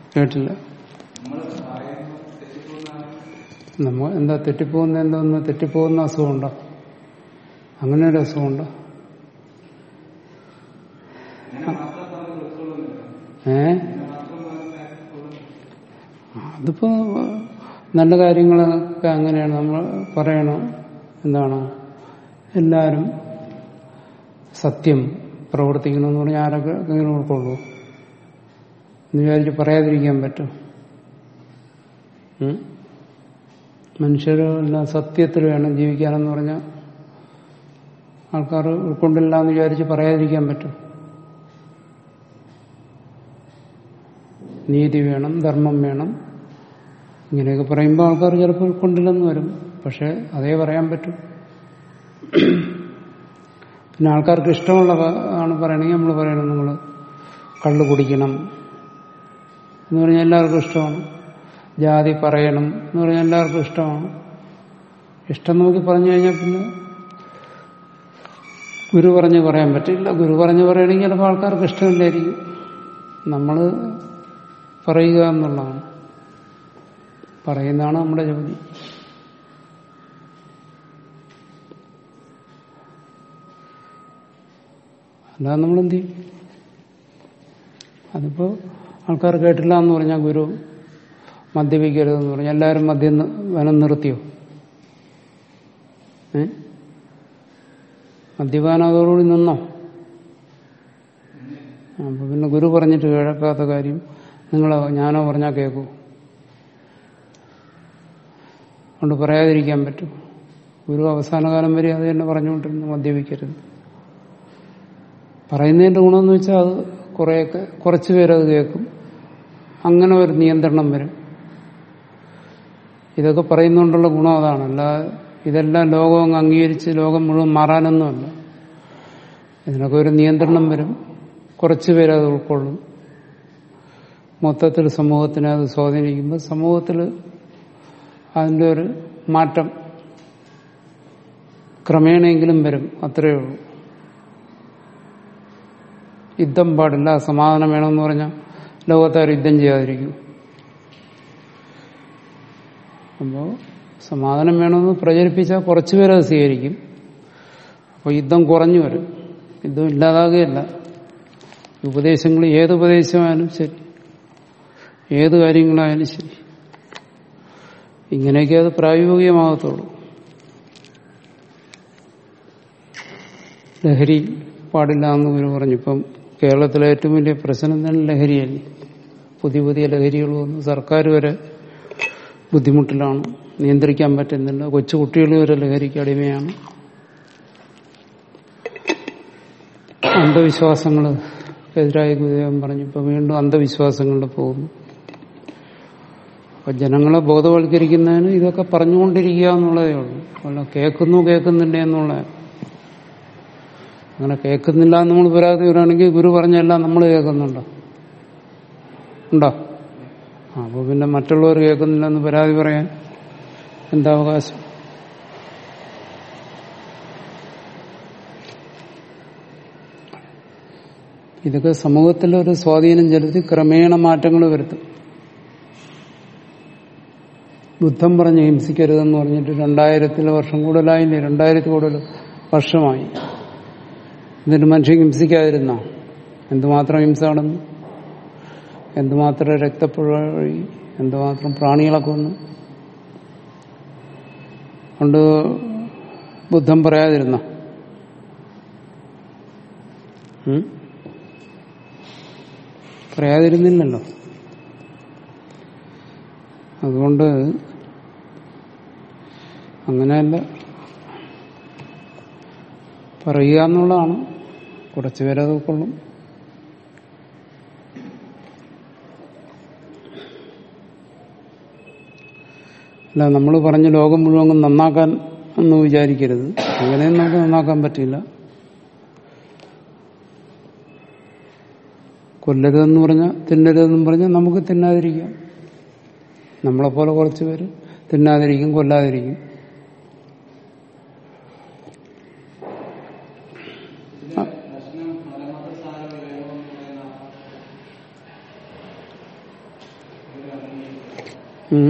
കേട്ടില്ല നമ്മ എന്താ തെറ്റിപ്പോകുന്ന എന്തോന്ന് തെറ്റിപ്പോകുന്ന അസുഖമുണ്ടോ അങ്ങനെ ഒരു അസുഖമുണ്ടോ ഏ അതിപ്പോ നല്ല കാര്യങ്ങളൊക്കെ അങ്ങനെയാണ് നമ്മൾ പറയണം എന്താണ് എല്ലാവരും സത്യം പ്രവർത്തിക്കണമെന്ന് പറഞ്ഞാൽ ആരൊക്കെ എങ്ങനെ ഉൾക്കൊള്ളൂ എന്ന് വിചാരിച്ച് പറയാതിരിക്കാൻ പറ്റും ഉം? മനുഷ്യരെല്ലാം സത്യത്തിൽ വേണം ജീവിക്കാനെന്ന് പറഞ്ഞാൽ ആൾക്കാർ ഉൾക്കൊണ്ടില്ല എന്ന് വിചാരിച്ച് പറയാതിരിക്കാൻ പറ്റും നീതി വേണം ധർമ്മം വേണം ഇങ്ങനെയൊക്കെ പറയുമ്പോൾ ആൾക്കാർ ചിലപ്പോൾ ഉൾക്കൊണ്ടില്ലെന്ന് വരും പക്ഷെ അതേ പറയാൻ പറ്റും പിന്നെ ആൾക്കാർക്ക് ഇഷ്ടമുള്ള പ- ആണ് പറയണമെങ്കിൽ നമ്മൾ പറയണം നിങ്ങൾ കള്ളു കുടിക്കണം എന്ന് പറഞ്ഞാൽ എല്ലാവർക്കും ഇഷ്ടമാണ് ജാതി പറയണം എന്ന് പറഞ്ഞാൽ എല്ലാവർക്കും ഇഷ്ടമാണ് ഇഷ്ടം നോക്കി പറഞ്ഞു കഴിഞ്ഞാൽ പിന്നെ ഗുരു പറഞ്ഞ് പറയാൻ പറ്റില്ല ഗുരു പറഞ്ഞ് പറയണമെങ്കിൽ ചിലപ്പോൾ ആൾക്കാർക്ക് ഇഷ്ടമില്ലായിരിക്കും നമ്മൾ പറയുക എന്നുള്ളതാണ് പറയുന്നതാണ് നമ്മുടെ ജോലി അല്ലാതെ നമ്മളെന്ത് ചെയ്യും അതിപ്പോ ആൾക്കാർ കേട്ടില്ല എന്ന് പറഞ്ഞാൽ ഗുരു മദ്യപിക്കരുതെന്ന് പറഞ്ഞാൽ എല്ലാവരും മദ്യം നി- വനം നിർത്തിയോ ഏ മദ്യപാനം അതോടുകൂടി നിന്നോ അപ്പൊ പിന്നെ ഗുരു പറഞ്ഞിട്ട് കേൾക്കാത്ത കാര്യം നിങ്ങളോ ഞാനോ പറഞ്ഞാൽ കേൾക്കൂ അതുകൊണ്ട് പറയാതിരിക്കാൻ പറ്റും ഗുരു അവസാന കാലം വരെ അത് തന്നെ പറഞ്ഞുകൊണ്ടിരുന്നു മദ്യപിക്കരുത് പറയുന്നതിന്റെ ഗുണമെന്ന് വെച്ചാൽ അത് കുറേയൊക്കെ കുറച്ച് പേരത് കേൾക്കും അങ്ങനെ ഒരു നിയന്ത്രണം വരും ഇതൊക്കെ പറയുന്നതുകൊണ്ടുള്ള ഗുണം അതാണ് അല്ലാതെ ഇതെല്ലാം ലോകം അങ്ങ് അംഗീകരിച്ച് ലോകം മുഴുവൻ മാറാനൊന്നുമല്ല ഇതിനൊക്കെ ഒരു നിയന്ത്രണം വരും കുറച്ച് പേരത് ഉൾക്കൊള്ളും മൊത്തത്തിൽ സമൂഹത്തിനെ അത് സ്വാധീനിക്കുമ്പോൾ സമൂഹത്തിൽ അതിൻ്റെ ഒരു മാറ്റം ക്രമേണയെങ്കിലും വരും അത്രയേ ഉള്ളൂ യുദ്ധം പാടില്ല സമാധാനം വേണമെന്ന് പറഞ്ഞാൽ ലോകത്താർ യുദ്ധം ചെയ്യാതിരിക്കും അപ്പോൾ സമാധാനം വേണമെന്ന് പ്രചരിപ്പിച്ചാൽ കുറച്ചുപേരത് സ്വീകരിക്കും അപ്പോൾ യുദ്ധം കുറഞ്ഞു വരും യുദ്ധം ഇല്ലാതാകുകയല്ല ഉപദേശങ്ങൾ ഏത് ഉപദേശമായാലും ശരി ഏത് കാര്യങ്ങളായാലും ശരി ഇങ്ങനെയൊക്കെ അത് പ്രായോഗികമാകത്തുള്ളൂ ലഹരി പാടില്ല എന്ന് ഗുരു പറഞ്ഞു ഇപ്പം കേരളത്തിലെ ഏറ്റവും വലിയ പ്രശ്നം തന്നെ ലഹരിയല്ലേ പുതിയ പുതിയ ലഹരികൾ വന്നു സർക്കാർ വരെ ബുദ്ധിമുട്ടിലാണ് നിയന്ത്രിക്കാൻ പറ്റുന്നില്ല കൊച്ചു കുട്ടികൾ വരെ ലഹരിക്ക് അടിമയാണ് അന്ധവിശ്വാസങ്ങൾ എതിരായ ഗുരുദേവൻ പറഞ്ഞു ഇപ്പൊ വീണ്ടും അന്ധവിശ്വാസങ്ങളിൽ പോകുന്നു അപ്പൊ ജനങ്ങളെ ബോധവൽക്കരിക്കുന്നതിന് ഇതൊക്കെ പറഞ്ഞുകൊണ്ടിരിക്കുക എന്നുള്ളതേ ഉള്ളൂ അല്ല കേൾക്കുന്നു കേൾക്കുന്നില്ല എന്നുള്ള അങ്ങനെ കേൾക്കുന്നില്ല എന്ന് നമ്മൾ പരാതി വരാണെങ്കിൽ ഗുരു പറഞ്ഞെല്ലാം നമ്മൾ കേൾക്കുന്നുണ്ടോ ഉണ്ടോ ആ, അപ്പൊ പിന്നെ മറ്റുള്ളവർ കേൾക്കുന്നില്ലെന്ന് പരാതി പറയാൻ എന്താ അവകാശം ഇതൊക്കെ സമൂഹത്തിൽ ഒരു സ്വാധീനം ചെലുത്തി ക്രമേണ മാറ്റങ്ങൾ വരുത്തും ബുദ്ധം പറഞ്ഞ് ഹിംസിക്കരുതെന്ന് പറഞ്ഞിട്ട് രണ്ടായിരത്തിലെ വർഷം കൂടുതലായില്ലേ രണ്ടായിരത്തി കൂടുതൽ വർഷമായി എന്നിട്ട് മനുഷ്യൻ ഹിംസിക്കാതിരുന്ന എന്തുമാത്രം ഹിംസ നടന്നു എന്തുമാത്രം രക്തപ്പുഴ വഴി എന്തുമാത്രം പ്രാണികളെ കൊന്നു കൊണ്ട് ബുദ്ധം പറയാതിരുന്ന പറയാതിരുന്നില്ലല്ലോ അതുകൊണ്ട് അങ്ങനെയല്ല പറയുക എന്നുള്ളതാണ് കുറച്ചു പേരത് ഉൾക്കൊള്ളും അല്ല നമ്മൾ പറഞ്ഞ ലോകം മുഴുവൻ നന്നാക്കാൻ എന്ന് വിചാരിക്കരുത് അങ്ങനെയൊന്നും നമുക്ക് നന്നാക്കാൻ പറ്റില്ല കൊല്ലരുതെന്ന് പറഞ്ഞാൽ തിന്നരുതെന്നും പറഞ്ഞാൽ നമുക്ക് തിന്നാതിരിക്കാം നമ്മളെപ്പോലെ കുറച്ച് പേര് തിന്നാതിരിക്കും കൊല്ലാതിരിക്കും ഉം.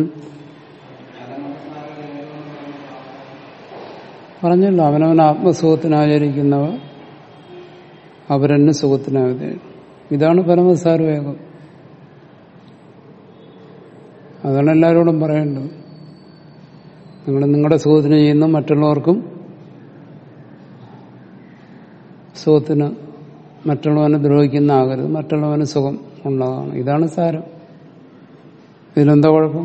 പറഞ്ഞല്ലോ അവനവൻ ആത്മസുഖത്തിനാചരിക്കുന്നവ അവരെന്നെ സുഖത്തിനായത് ഇതാണ് പരമസാരവേഗം അതാണ് എല്ലാവരോടും പറയേണ്ടത് നിങ്ങൾ നിങ്ങളുടെ സുഖത്തിന് ചെയ്യുന്ന മറ്റുള്ളവർക്കും സുഖത്തിന് മറ്റുള്ളവനെ ദ്രോഹിക്കുന്ന ആകരുത് മറ്റുള്ളവന് സുഖം ഉള്ളതാണ് ഇതാണ് സാരം ഇതിലെന്താ കുഴപ്പം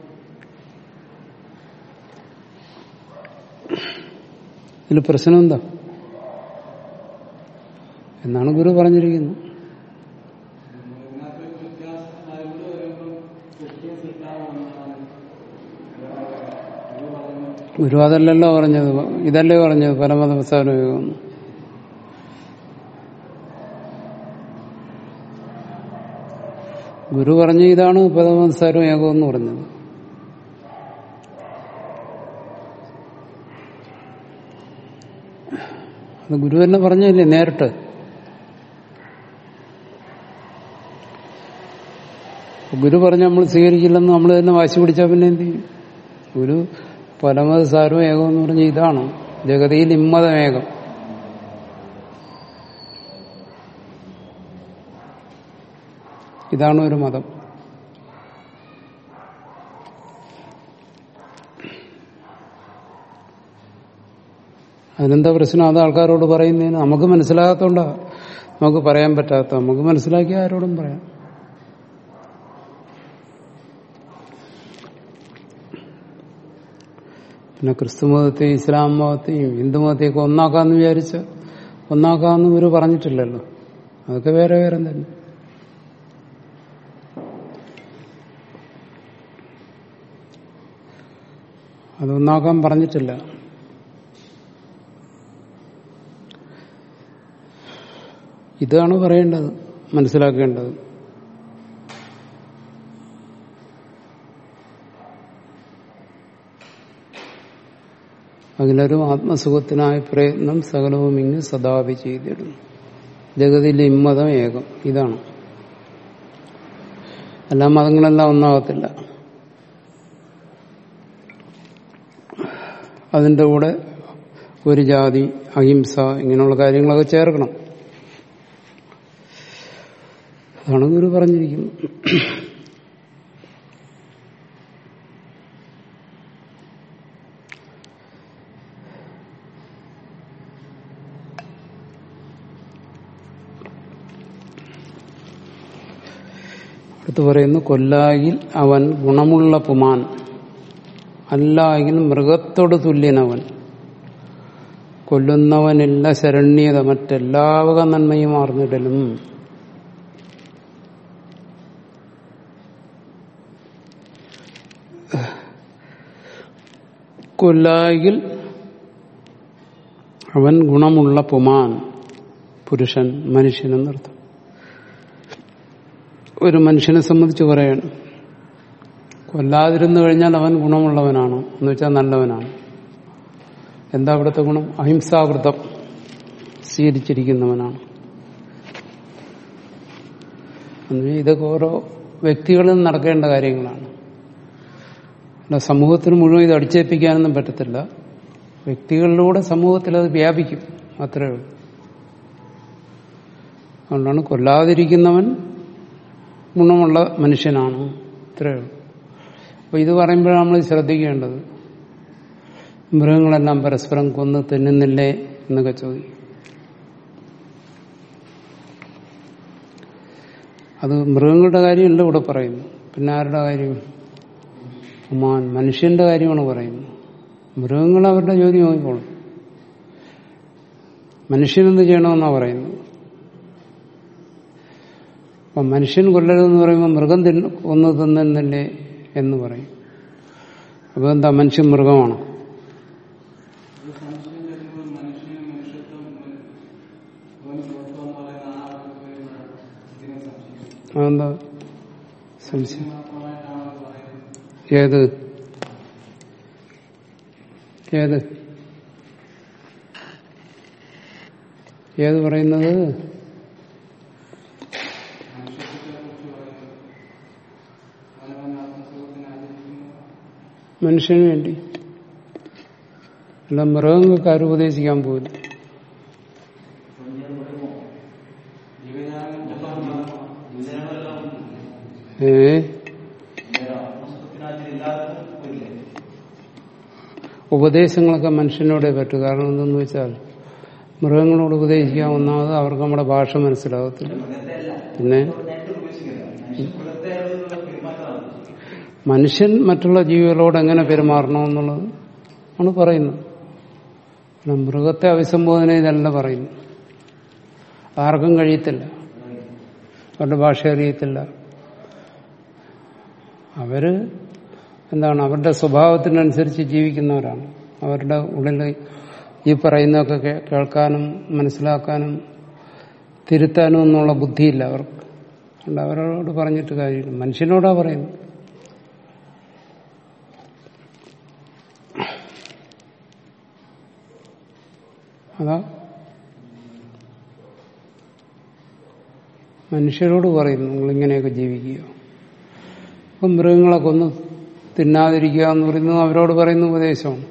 ഇതിൽ പ്രശ്നം എന്താ എന്നാണ് ഗുരു പറഞ്ഞിരിക്കുന്നത് ഗുരു അതല്ലല്ലോ പറഞ്ഞത് ഇതല്ലേ പറഞ്ഞത് പരമതമസാരം ഗുരു പറഞ്ഞ ഇതാണ് പരമസാരം ഏകം എന്ന് പറഞ്ഞത് അത് ഗുരു തന്നെ പറഞ്ഞല്ലേ നേരിട്ട് ഗുരു പറഞ്ഞ നമ്മൾ സ്വീകരിക്കില്ലെന്ന് നമ്മൾ തന്നെ വാശി പിടിച്ചാൽ പിന്നെ എന്ത് ചെയ്യും ഗുരു പരമത സാരവും ഏകം എന്ന് പറഞ്ഞ ഇതാണ് ജഗതിയിൽ ഇമ്മതമേകം ഇതാണ് ഒരു മതം അതിനെന്താ പ്രശ്നം അത് ആൾക്കാരോട് പറയുന്നതിന് നമുക്ക് മനസ്സിലാകാത്തോണ്ടാ നമുക്ക് പറയാൻ പറ്റാത്ത നമുക്ക് മനസ്സിലാക്കിയ ആരോടും പറയാം പിന്നെ ക്രിസ്തു മതത്തെയും ഇസ്ലാം മതത്തെയും ഹിന്ദു മതത്തെയൊക്കെ ഒന്നാക്കാന്ന് വിചാരിച്ച് ഒന്നാക്കാന്ന് ഇവര് പറഞ്ഞിട്ടില്ലല്ലോ അതൊക്കെ വേറെ വേറെ തന്നെ അതൊന്നാക്കാൻ പറഞ്ഞിട്ടില്ല ഇതാണ് പറയേണ്ടത് മനസ്സിലാക്കേണ്ടത് അതിലൊരു ആത്മസുഖത്തിനായ പ്രയത്നം സകലവും ഇങ്ങ് സദാപി ചെയ്തിടുന്നു ജഗതിയിലെ ഇമ്മതം ഏകം ഇതാണ് എല്ലാ മതങ്ങളെല്ലാം ഒന്നാകത്തില്ല അതിന്റെ കൂടെ ഒരു ജാതി അഹിംസ ഇങ്ങനെയുള്ള കാര്യങ്ങളൊക്കെ ചേർക്കണം അതാണ് ഗുരു പറഞ്ഞിരിക്കുന്നത് അടുത്ത് പറയുന്നു കൊല്ലായിൽ അവൻ ഗുണമുള്ള പുമാൻ അല്ലായിൽ മൃഗത്തോട് തുല്യനവൻ കൊല്ലുന്നവനില്ല ശരണ്യത മറ്റെല്ലാവക നന്മയും ആർന്നിടലും കൊല്ലായിൽ അവൻ ഗുണമുള്ള പുമാൻ പുരുഷൻ മനുഷ്യനെന്നർത്ഥം ഒരു മനുഷ്യനെ സംബന്ധിച്ച് പറയണം കൊല്ലാതിരുന്നു കഴിഞ്ഞാൽ അവൻ ഗുണമുള്ളവനാണ് എന്ന് വെച്ചാൽ നല്ലവനാണ് എന്താ അവിടുത്തെ ഗുണം അഹിംസാവൃതം സ്വീകരിച്ചിരിക്കുന്നവനാണ് എന്നുവെച്ചാൽ ഇതൊക്കെ ഓരോ വ്യക്തികളിൽ നടക്കേണ്ട കാര്യങ്ങളാണ് അല്ല സമൂഹത്തിന് മുഴുവൻ ഇത് അടിച്ചേൽപ്പിക്കാനൊന്നും പറ്റത്തില്ല വ്യക്തികളിലൂടെ സമൂഹത്തിൽ അത് വ്യാപിക്കും അത്രയേ ഉള്ളൂ അതുകൊണ്ടാണ് കൊല്ലാതിരിക്കുന്നവൻ ഗുണമുള്ള മനുഷ്യനാണ് ഇത്രയേ ഉള്ളൂ അപ്പൊ ഇത് പറയുമ്പോഴാണ് നമ്മൾ ശ്രദ്ധിക്കേണ്ടത് മൃഗങ്ങളെല്ലാം പരസ്പരം കൊന്ന് തിന്നുന്നില്ലേ എന്നൊക്കെ ചോദിക്കും അത് മൃഗങ്ങളുടെ കാര്യമല്ല ഇവിടെ പറയുന്നു പിന്നെ ആരുടെ കാര്യം ഉമാൻ മനുഷ്യന്റെ കാര്യമാണ് പറയുന്നത് മൃഗങ്ങൾ അവരുടെ ജോലി നോക്കിക്കോളും മനുഷ്യനെന്ത് ചെയ്യണമെന്നാ പറയുന്നത് അപ്പൊ മനുഷ്യൻ കൊല്ലരുതെന്ന് പറയുമ്പോൾ മൃഗം തിന്ന് ഒന്ന് തിന്നുന്നില്ലേ എന്ന് പറയും അപ്പൊ എന്താ മനുഷ്യൻ മൃഗമാണ് അതെന്താ സംശയം ഏത് ഏത് ഏത് പറയുന്നത് മനുഷ്യന് വേണ്ടി അല്ല മൃഗങ്ങൾക്ക് ആരും ഉപദേശിക്കാൻ പോയില്ല ഏ ഉപദേശങ്ങളൊക്കെ മനുഷ്യനോടെ പറ്റൂ കാരണം എന്തെന്ന് വെച്ചാൽ മൃഗങ്ങളോട് ഉപദേശിക്കാൻ ഒന്നാമത് അവർക്ക് നമ്മുടെ ഭാഷ മനസ്സിലാകത്തില്ല പിന്നെ മനുഷ്യൻ മറ്റുള്ള ജീവികളോട് എങ്ങനെ പെരുമാറണമെന്നുള്ളത് ആണ് പറയുന്നത് പിന്നെ മൃഗത്തെ അഭിസംബോധന ഇതല്ല പറയുന്നു ആർക്കും കഴിയത്തില്ല അവരുടെ ഭാഷ അറിയത്തില്ല അവര് എന്താണ് അവരുടെ സ്വഭാവത്തിനനുസരിച്ച് ജീവിക്കുന്നവരാണ് അവരുടെ ഉള്ളിൽ ഈ പറയുന്നതൊക്കെ കേ- കേൾക്കാനും മനസ്സിലാക്കാനും തിരുത്താനും എന്നുള്ള ബുദ്ധിയില്ല അവർക്ക് അതുകൊണ്ട് അവരോട് പറഞ്ഞിട്ട് കാര്യമില്ല മനുഷ്യനോടാ പറയുന്നത് അതാ മനുഷ്യരോട് പറയുന്നു നിങ്ങൾ ഇങ്ങനെയൊക്കെ ജീവിക്കുക അപ്പം മൃഗങ്ങളെ കൊന്ന് തിന്നാതിരിക്കുക എന്ന് പറയുന്നത് അവരോട് പറയുന്ന ഉപദേശമാണ്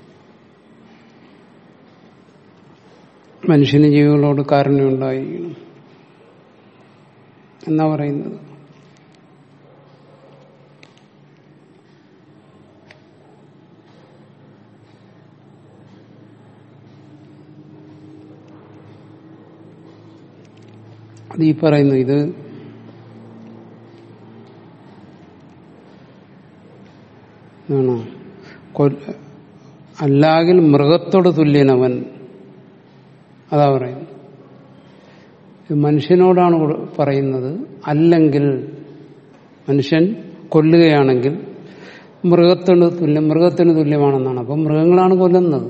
മനുഷ്യന് ജീവികളോട് കാരുണ്യം ഉണ്ടായിരിക്കണം എന്നാ പറയുന്നത് അത് ഈ പറയുന്നു ഇത് ആണോ കൊല്ല- അല്ലാകിൽ മൃഗത്തോട് തുല്യനവൻ അതാ പറയുന്നത് ഇത് മനുഷ്യനോടാണ് കൊടു- പറയുന്നത് അല്ലെങ്കിൽ മനുഷ്യൻ കൊല്ലുകയാണെങ്കിൽ മൃഗത്തിന് തുല്യം മൃഗത്തിന് തുല്യമാണെന്നാണ് അപ്പം മൃഗങ്ങളാണ് കൊല്ലുന്നത്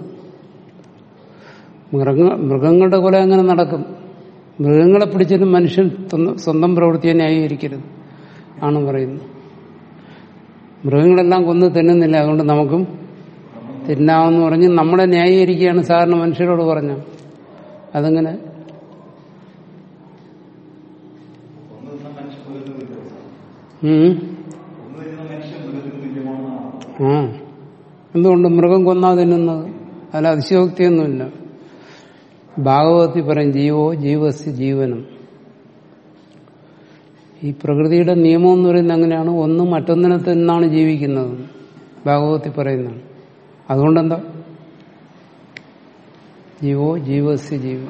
മൃഗ മൃഗങ്ങളുടെ കൊല എങ്ങനെ നടക്കും മൃഗങ്ങളെ പിടിച്ചിട്ട് മനുഷ്യൻ സ്വന്തം- സ്വന്തം പ്രവൃത്തിയെ ന്യായീകരിക്കരുത് ആണ് പറയുന്നത് മൃഗങ്ങളെല്ലാം കൊന്ന് തിന്നുന്നില്ല അതുകൊണ്ട് നമുക്കും തിന്നാമെന്ന് പറഞ്ഞ് നമ്മളെ ന്യായീകരിക്കുകയാണ് സാറിന് മനുഷ്യരോട് പറഞ്ഞ അതങ്ങനെ ഉം. ആ എന്തുകൊണ്ട് മൃഗം കൊന്നാ തിന്നുന്നത് അതിൽ അതിശയോക്തിയൊന്നുമില്ല ഭാഗവതത്തിൽ പറയും ജീവോ ജീവസ് ജീവനം ഈ പ്രകൃതിയുടെ നിയമം എന്ന് പറയുന്നത് അങ്ങനെയാണ് ഒന്ന് മറ്റൊന്നിനെ തിന്നാണ് ജീവിക്കുന്നത് ഭാഗവതത്തിൽ പറയുന്നതാണ് അതുകൊണ്ടെന്താ ജീവോ ജീവസ് ജീവൻ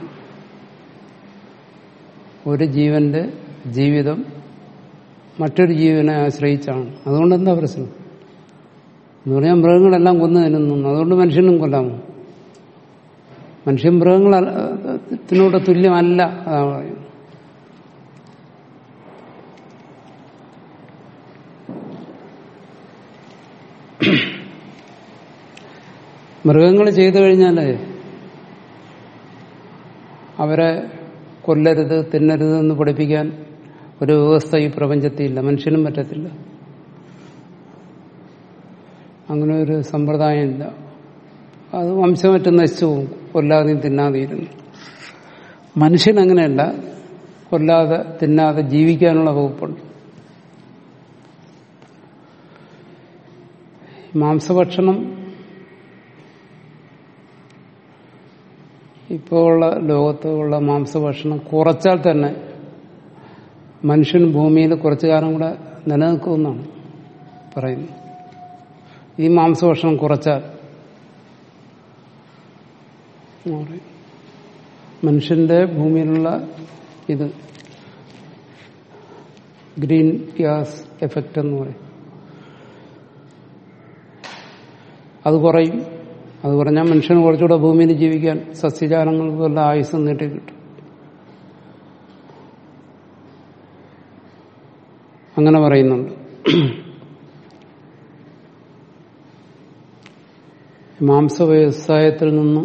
ഒരു ജീവന്റെ ജീവിതം മറ്റൊരു ജീവനെ ആശ്രയിച്ചാണ് അതുകൊണ്ട് എന്താ പ്രശ്നം എന്ന് പറഞ്ഞാൽ മൃഗങ്ങളെല്ലാം കൊന്നു തിന്നുന്നു അതുകൊണ്ട് മനുഷ്യനും കൊല്ലാമോ മനുഷ്യൻ മൃഗങ്ങളത്തിനോട് തുല്യമല്ല അതാ പറയുന്നത് മൃഗങ്ങൾ ചെയ്തു കഴിഞ്ഞാൽ അവരെ കൊല്ലരുത് തിന്നരുത് എന്ന് പഠിപ്പിക്കാൻ ഒരു വ്യവസ്ഥ ഈ പ്രപഞ്ചത്തിലില്ല മനുഷ്യനും പറ്റത്തില്ല അങ്ങനെ ഒരു സമ്പ്രദായമില്ല അത് വംശമറ്റ് നശിച്ചു പോകും കൊല്ലാതെയും തിന്നാതെയിരുന്നു മനുഷ്യൻ അങ്ങനെയല്ല കൊല്ലാതെ തിന്നാതെ ജീവിക്കാനുള്ള വകുപ്പുണ്ട് മാംസഭക്ഷണം ഇപ്പോൾ ഉള്ള ലോകത്ത് ഉള്ള മാംസഭക്ഷണം കുറച്ചാൽ തന്നെ മനുഷ്യൻ ഭൂമിയിൽ കുറച്ചു കാലം കൂടെ നിലനിൽക്കുമെന്നാണ് പറയുന്നത് ഈ മാംസഭക്ഷണം കുറച്ചാൽ എന്ന് പറയും. മനുഷ്യന്റെ ഭൂമിയിലുള്ള ഇത് ഗ്രീൻ ഗ്യാസ് എഫക്റ്റ് എന്ന് പറയും അത് കുറയും അത് പറഞ്ഞാൽ മനുഷ്യന് കുറച്ചുകൂടെ ഭൂമിയിൽ ജീവിക്കാൻ സസ്യജാലങ്ങൾക്ക് വല്ല ആയുസ് നീട്ടി കിട്ടും അങ്ങനെ പറയുന്നുണ്ട് മാംസ വ്യവസായത്തിൽ നിന്ന്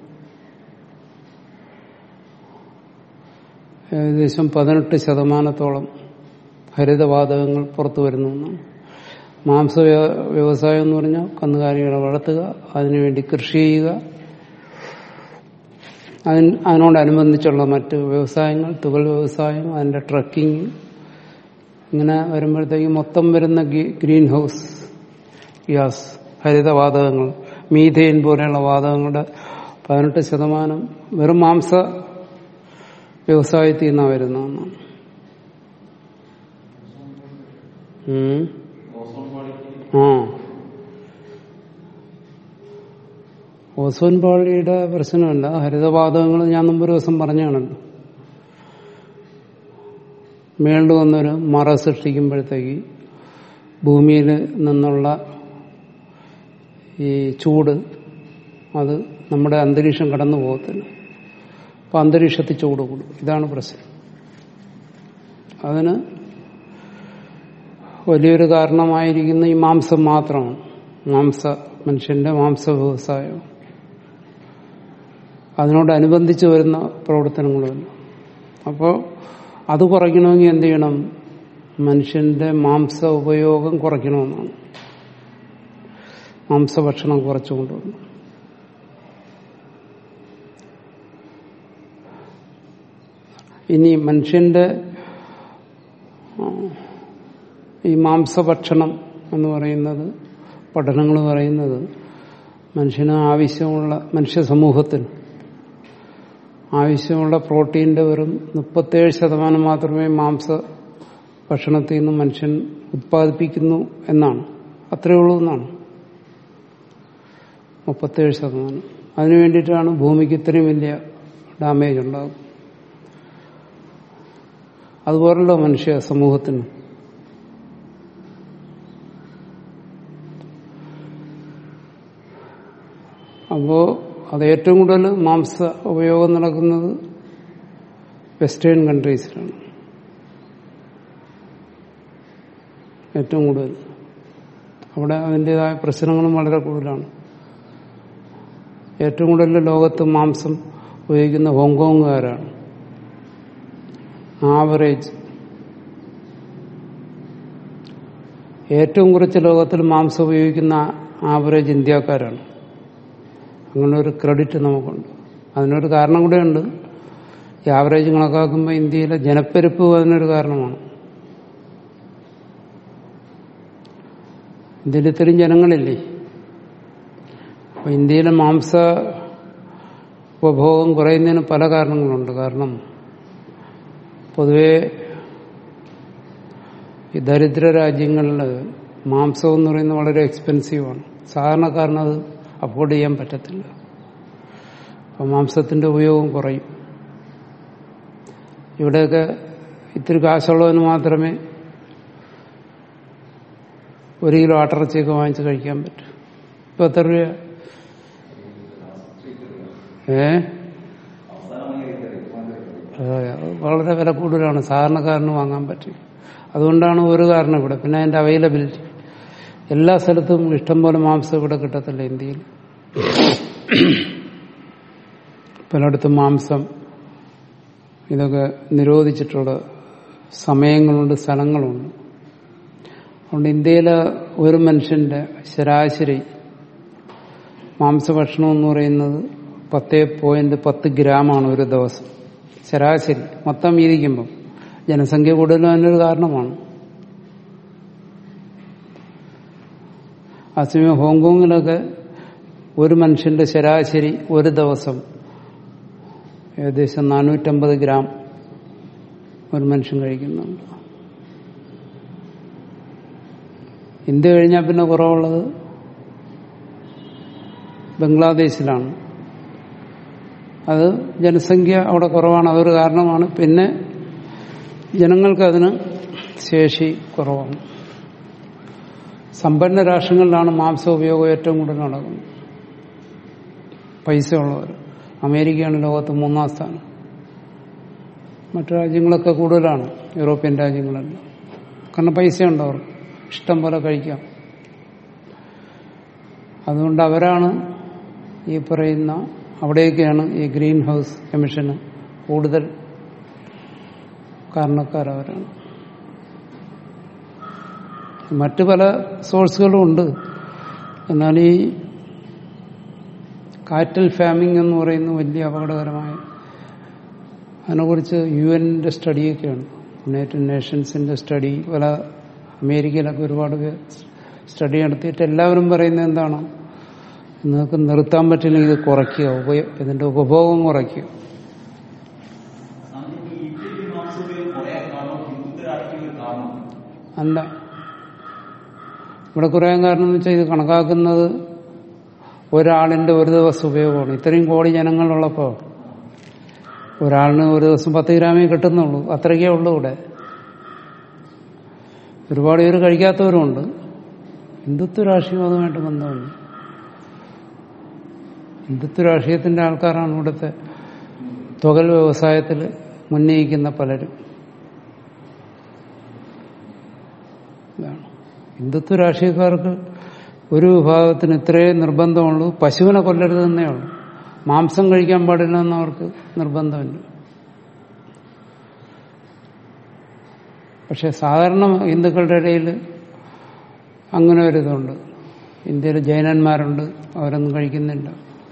ഏകദേശം പതിനെട്ട് ശതമാനത്തോളം ഹരിതവാതകങ്ങൾ പുറത്തു വരുന്നു എന്നാണ് മാംസ വ്യ- വ്യവസായം എന്ന് പറഞ്ഞാൽ കന്നുകാലികളെ വളർത്തുക അതിനുവേണ്ടി കൃഷി ചെയ്യുക അതിന് അതിനോടനുബന്ധിച്ചുള്ള മറ്റ് വ്യവസായങ്ങൾ തുകൽ വ്യവസായം അതിന്റെ ട്രക്കിംഗ് ഇങ്ങനെ വരുമ്പോഴത്തേക്ക് മൊത്തം വരുന്ന ഗി- ഗ്രീൻ ഹൗസ് ഗ്യാസ് ഹരിതവാതകങ്ങൾ മീഥെയിൻ പോലെയുള്ള വാതകങ്ങളുടെ പതിനെട്ട് ശതമാനം വെറും മാംസ വ്യവസായത്തിൽ നിന്നാണ് വരുന്നതെന്നാണ് ഉം. ആ ഓസോൻ പാളിയുടെ പ്രശ്നമല്ല ഹരിതവാതകങ്ങൾ ഞാൻ മുമ്പ് ഒരു ദിവസം പറഞ്ഞാണല്ലോ മേളിൽ വന്നൊരു മറ സൃഷ്ടിക്കുമ്പോഴത്തേക്ക് ഭൂമിയിൽ നിന്നുള്ള ഈ ചൂട് അത് നമ്മുടെ അന്തരീക്ഷം കടന്നു പോകത്തില്ല അപ്പൊ അന്തരീക്ഷത്തിൽ ചൂട് കൂടും ഇതാണ് പ്രശ്നം അതിന് വലിയൊരു കാരണമായിരിക്കുന്ന ഈ മാംസം മാത്രമാണ് മാംസ മനുഷ്യന്റെ മാംസ വ്യവസായം അതിനോടനുബന്ധിച്ച് വരുന്ന പ്രവർത്തനങ്ങളുമല്ല അപ്പോൾ അത് കുറയ്ക്കണമെങ്കിൽ എന്ത് ചെയ്യണം മനുഷ്യന്റെ മാംസ ഉപയോഗം കുറയ്ക്കണമെന്നാണ് മാംസഭക്ഷണം കുറച്ചു കൊണ്ടുവരണം ഇനി മനുഷ്യന്റെ ആ, ഈ മാംസഭക്ഷണം എന്ന് പറയുന്നത് പഠനങ്ങൾ പറയുന്നത് മനുഷ്യന് ആവശ്യമുള്ള മനുഷ്യ സമൂഹത്തിന് ആവശ്യമുള്ള പ്രോട്ടീന്റെ വെറും മുപ്പത്തേഴ് ശതമാനം മാത്രമേ മാംസ ഭക്ഷണത്തിൽ നിന്ന് മനുഷ്യൻ ഉത്പാദിപ്പിക്കുന്നു എന്നാണ് അത്രയേ ഉള്ളൂ എന്നാണ് മുപ്പത്തേഴ് ശതമാനം അതിനു വേണ്ടിയിട്ടാണ് ഭൂമിക്ക് ഇത്രയും വലിയ ഡാമേജ് ഉണ്ടാകും അതുപോലുള്ള മനുഷ്യ സമൂഹത്തിന് അപ്പോ അത് ഏറ്റവും കൂടുതൽ മാംസ ഉപയോഗം നടക്കുന്നത് വെസ്റ്റേൺ കൺട്രീസിലാണ് ഏറ്റവും കൂടുതൽ അവിടെ അതിൻ്റെതായ പ്രശ്നങ്ങളും വളരെ കൂടുതലാണ് ഏറ്റവും കൂടുതൽ ലോകത്ത് മാംസം ഉപയോഗിക്കുന്ന ഹോങ്കോങ്ങുകാരാണ് ആവറേജ് ഏറ്റവും കുറച്ച് ലോകത്തിൽ മാംസം ഉപയോഗിക്കുന്ന ആവറേജ് ഇന്ത്യക്കാരാണ് അങ്ങനെ ഒരു ക്രെഡിറ്റ് നമുക്കുണ്ട് അതിനൊരു കാരണം കൂടെ ഉണ്ട് ഈ ആവറേജ് കണക്കാക്കുമ്പോൾ ഇന്ത്യയിലെ ജനപ്പെരുപ്പ് അതിനൊരു കാരണമാണ് ഇന്ത്യയിൽ ഇത്രയും ജനങ്ങളില്ലേ അപ്പൊ ഇന്ത്യയിലെ മാംസ ഉപഭോഗം കുറയുന്നതിന് പല കാരണങ്ങളുണ്ട് കാരണം പൊതുവെ ഈ ദരിദ്ര രാജ്യങ്ങളിൽ മാംസം എന്ന് പറയുന്നത് വളരെ എക്സ്പെൻസീവാണ് സാധാരണക്കാരനത് അഫോർഡ് ചെയ്യാൻ പറ്റത്തില്ല അപ്പം മാംസത്തിന്റെ ഉപയോഗം കുറയും ഇവിടെയൊക്കെ ഇത്തിരി കാശുള്ളവന് മാത്രമേ ഒരു കിലോ ആട്ടിറച്ചിയൊക്കെ വാങ്ങിച്ച് കഴിക്കാൻ പറ്റൂ ഇപ്പൊ എത്ര രൂപ ഏ അതെ, അത് വളരെ വില കൂടുതലാണ് സാധാരണക്കാരന് വാങ്ങാൻ പറ്റും അതുകൊണ്ടാണ് ഒരു കാരണം ഇവിടെ പിന്നെ അതിന്റെ അവൈലബിലിറ്റി എല്ലാ സ്ഥലത്തും ഇഷ്ടംപോലെ മാംസം ഇവിടെ കിട്ടത്തില്ല ഇന്ത്യയിൽ പലയിടത്തും മാംസം ഇതൊക്കെ നിരോധിച്ചിട്ടുള്ള സമയങ്ങളുണ്ട് സ്ഥലങ്ങളുണ്ട് അതുകൊണ്ട് ഇന്ത്യയിലെ ഒരു മനുഷ്യന്റെ ശരാശരി മാംസഭക്ഷണം എന്ന് പറയുന്നത് പത്തേ പോയിന്റ് പത്ത് ഗ്രാമാണ് ഒരു ദിവസം ശരാശരി മൊത്തം വീതിക്കുമ്പം ജനസംഖ്യ കൂടുതലും അതിനൊരു കാരണമാണ് അതേസമയം ഹോങ്കോങ്ങിലൊക്കെ ഒരു മനുഷ്യന്റെ ശരാശരി ഒരു ദിവസം ഏകദേശം നാനൂറ്റമ്പത് ഗ്രാം ഒരു മനുഷ്യൻ കഴിക്കുന്നുണ്ട് ഇന്ത്യ കഴിഞ്ഞാൽ പിന്നെ കുറവുള്ളത് ബംഗ്ലാദേശിലാണ് അത് ജനസംഖ്യ അവിടെ കുറവാണ് അതൊരു കാരണമാണ് പിന്നെ ജനങ്ങൾക്ക് അതിന് ശേഷി കുറവാണ് സമ്പന്ന രാഷ്ട്രങ്ങളിലാണ് മാംസ ഉപയോഗം ഏറ്റവും കൂടുതൽ നടക്കുന്നത് പൈസ ഉള്ളവർ അമേരിക്കയാണ് ലോകത്ത് മൂന്നാം സ്ഥാനം മറ്റു രാജ്യങ്ങളൊക്കെ കൂടുതലാണ് യൂറോപ്യൻ രാജ്യങ്ങളെല്ലാം കാരണം പൈസ ഉണ്ട് അവർക്ക് ഇഷ്ടം പോലെ കഴിക്കാം അതുകൊണ്ട് അവരാണ് ഈ പറയുന്ന അവിടെയൊക്കെയാണ് ഈ ഗ്രീൻ ഹൗസ് എമിഷന് കൂടുതൽ കാരണക്കാരവരാണ് മറ്റു പല സോഴ്സുകളും ഉണ്ട് എന്നാൽ ഈ കാറ്റൽ ഫാമിംഗ് എന്ന് പറയുന്ന വലിയ അപകടകരമായ അതിനെക്കുറിച്ച് യു എന്നിന്റെ സ്റ്റഡിയൊക്കെയാണ് യുണൈറ്റഡ് നേഷൻസിന്റെ സ്റ്റഡി പല അമേരിക്കയിലൊക്കെ ഒരുപാട് പേർ സ്റ്റഡി നടത്തിയിട്ട് എല്ലാവരും പറയുന്നത് എന്താണ് നിങ്ങൾക്ക് നിർത്താൻ പറ്റില്ലെങ്കിൽ ഇത് കുറയ്ക്കുക ഉപയോ ഇതിന്റെ ഉപഭോഗം കുറയ്ക്കുക നമുക്ക് ഈ ഇഡ്ഡലി മാംസോപയോഗം കുറയാൻ കാരണം ഹിന്ദുത്വ രാഷ്ട്രീയ കാരണം അല്ല ഇവിടെ കുറയാൻ കാരണം എന്ന് വെച്ചാൽ ഇത് കണക്കാക്കുന്നത് ഒരാളിന്റെ ഒരു ദിവസം ഉപയോഗമാണ് ഇത്രയും കോടി ജനങ്ങളുള്ളപ്പോ ഒരാളിന് ഒരു ദിവസം പത്ത് ഗ്രാമേ കിട്ടുന്നുള്ളൂ അത്രയ്ക്കേ ഉള്ളൂ ഇവിടെ ഒരുപാട് പേര് കഴിക്കാത്തവരുമുണ്ട് ഹിന്ദുത്വ രാഷ്ട്രീയം അതുമായിട്ട് ബന്ധമുണ്ട് ഹിന്ദുത്വ രാഷ്ട്രീയത്തിന്റെ ആൾക്കാരാണ് ഇവിടുത്തെ തുകൽ വ്യവസായത്തിൽ മുന്നയിക്കുന്ന പലരും ഇതാണ് ഹിന്ദുത്വ രാഷ്ട്രീയക്കാർക്ക് ഒരു വിഭാഗത്തിന് ഇത്രേ നിർബന്ധമുള്ളൂ പശുവിനെ കൊല്ലരുതെന്നേ ഉള്ളൂ മാംസം കഴിക്കാൻ പാടില്ല എന്നവർക്ക് നിർബന്ധമില്ല പക്ഷെ സാധാരണ ഹിന്ദുക്കളുടെ ഇടയിൽ അങ്ങനെ ഒരു ഇതുണ്ട് ഇന്ത്യയിൽ ജൈനന്മാരുണ്ട് അവരൊന്നും കഴിക്കുന്നില്ല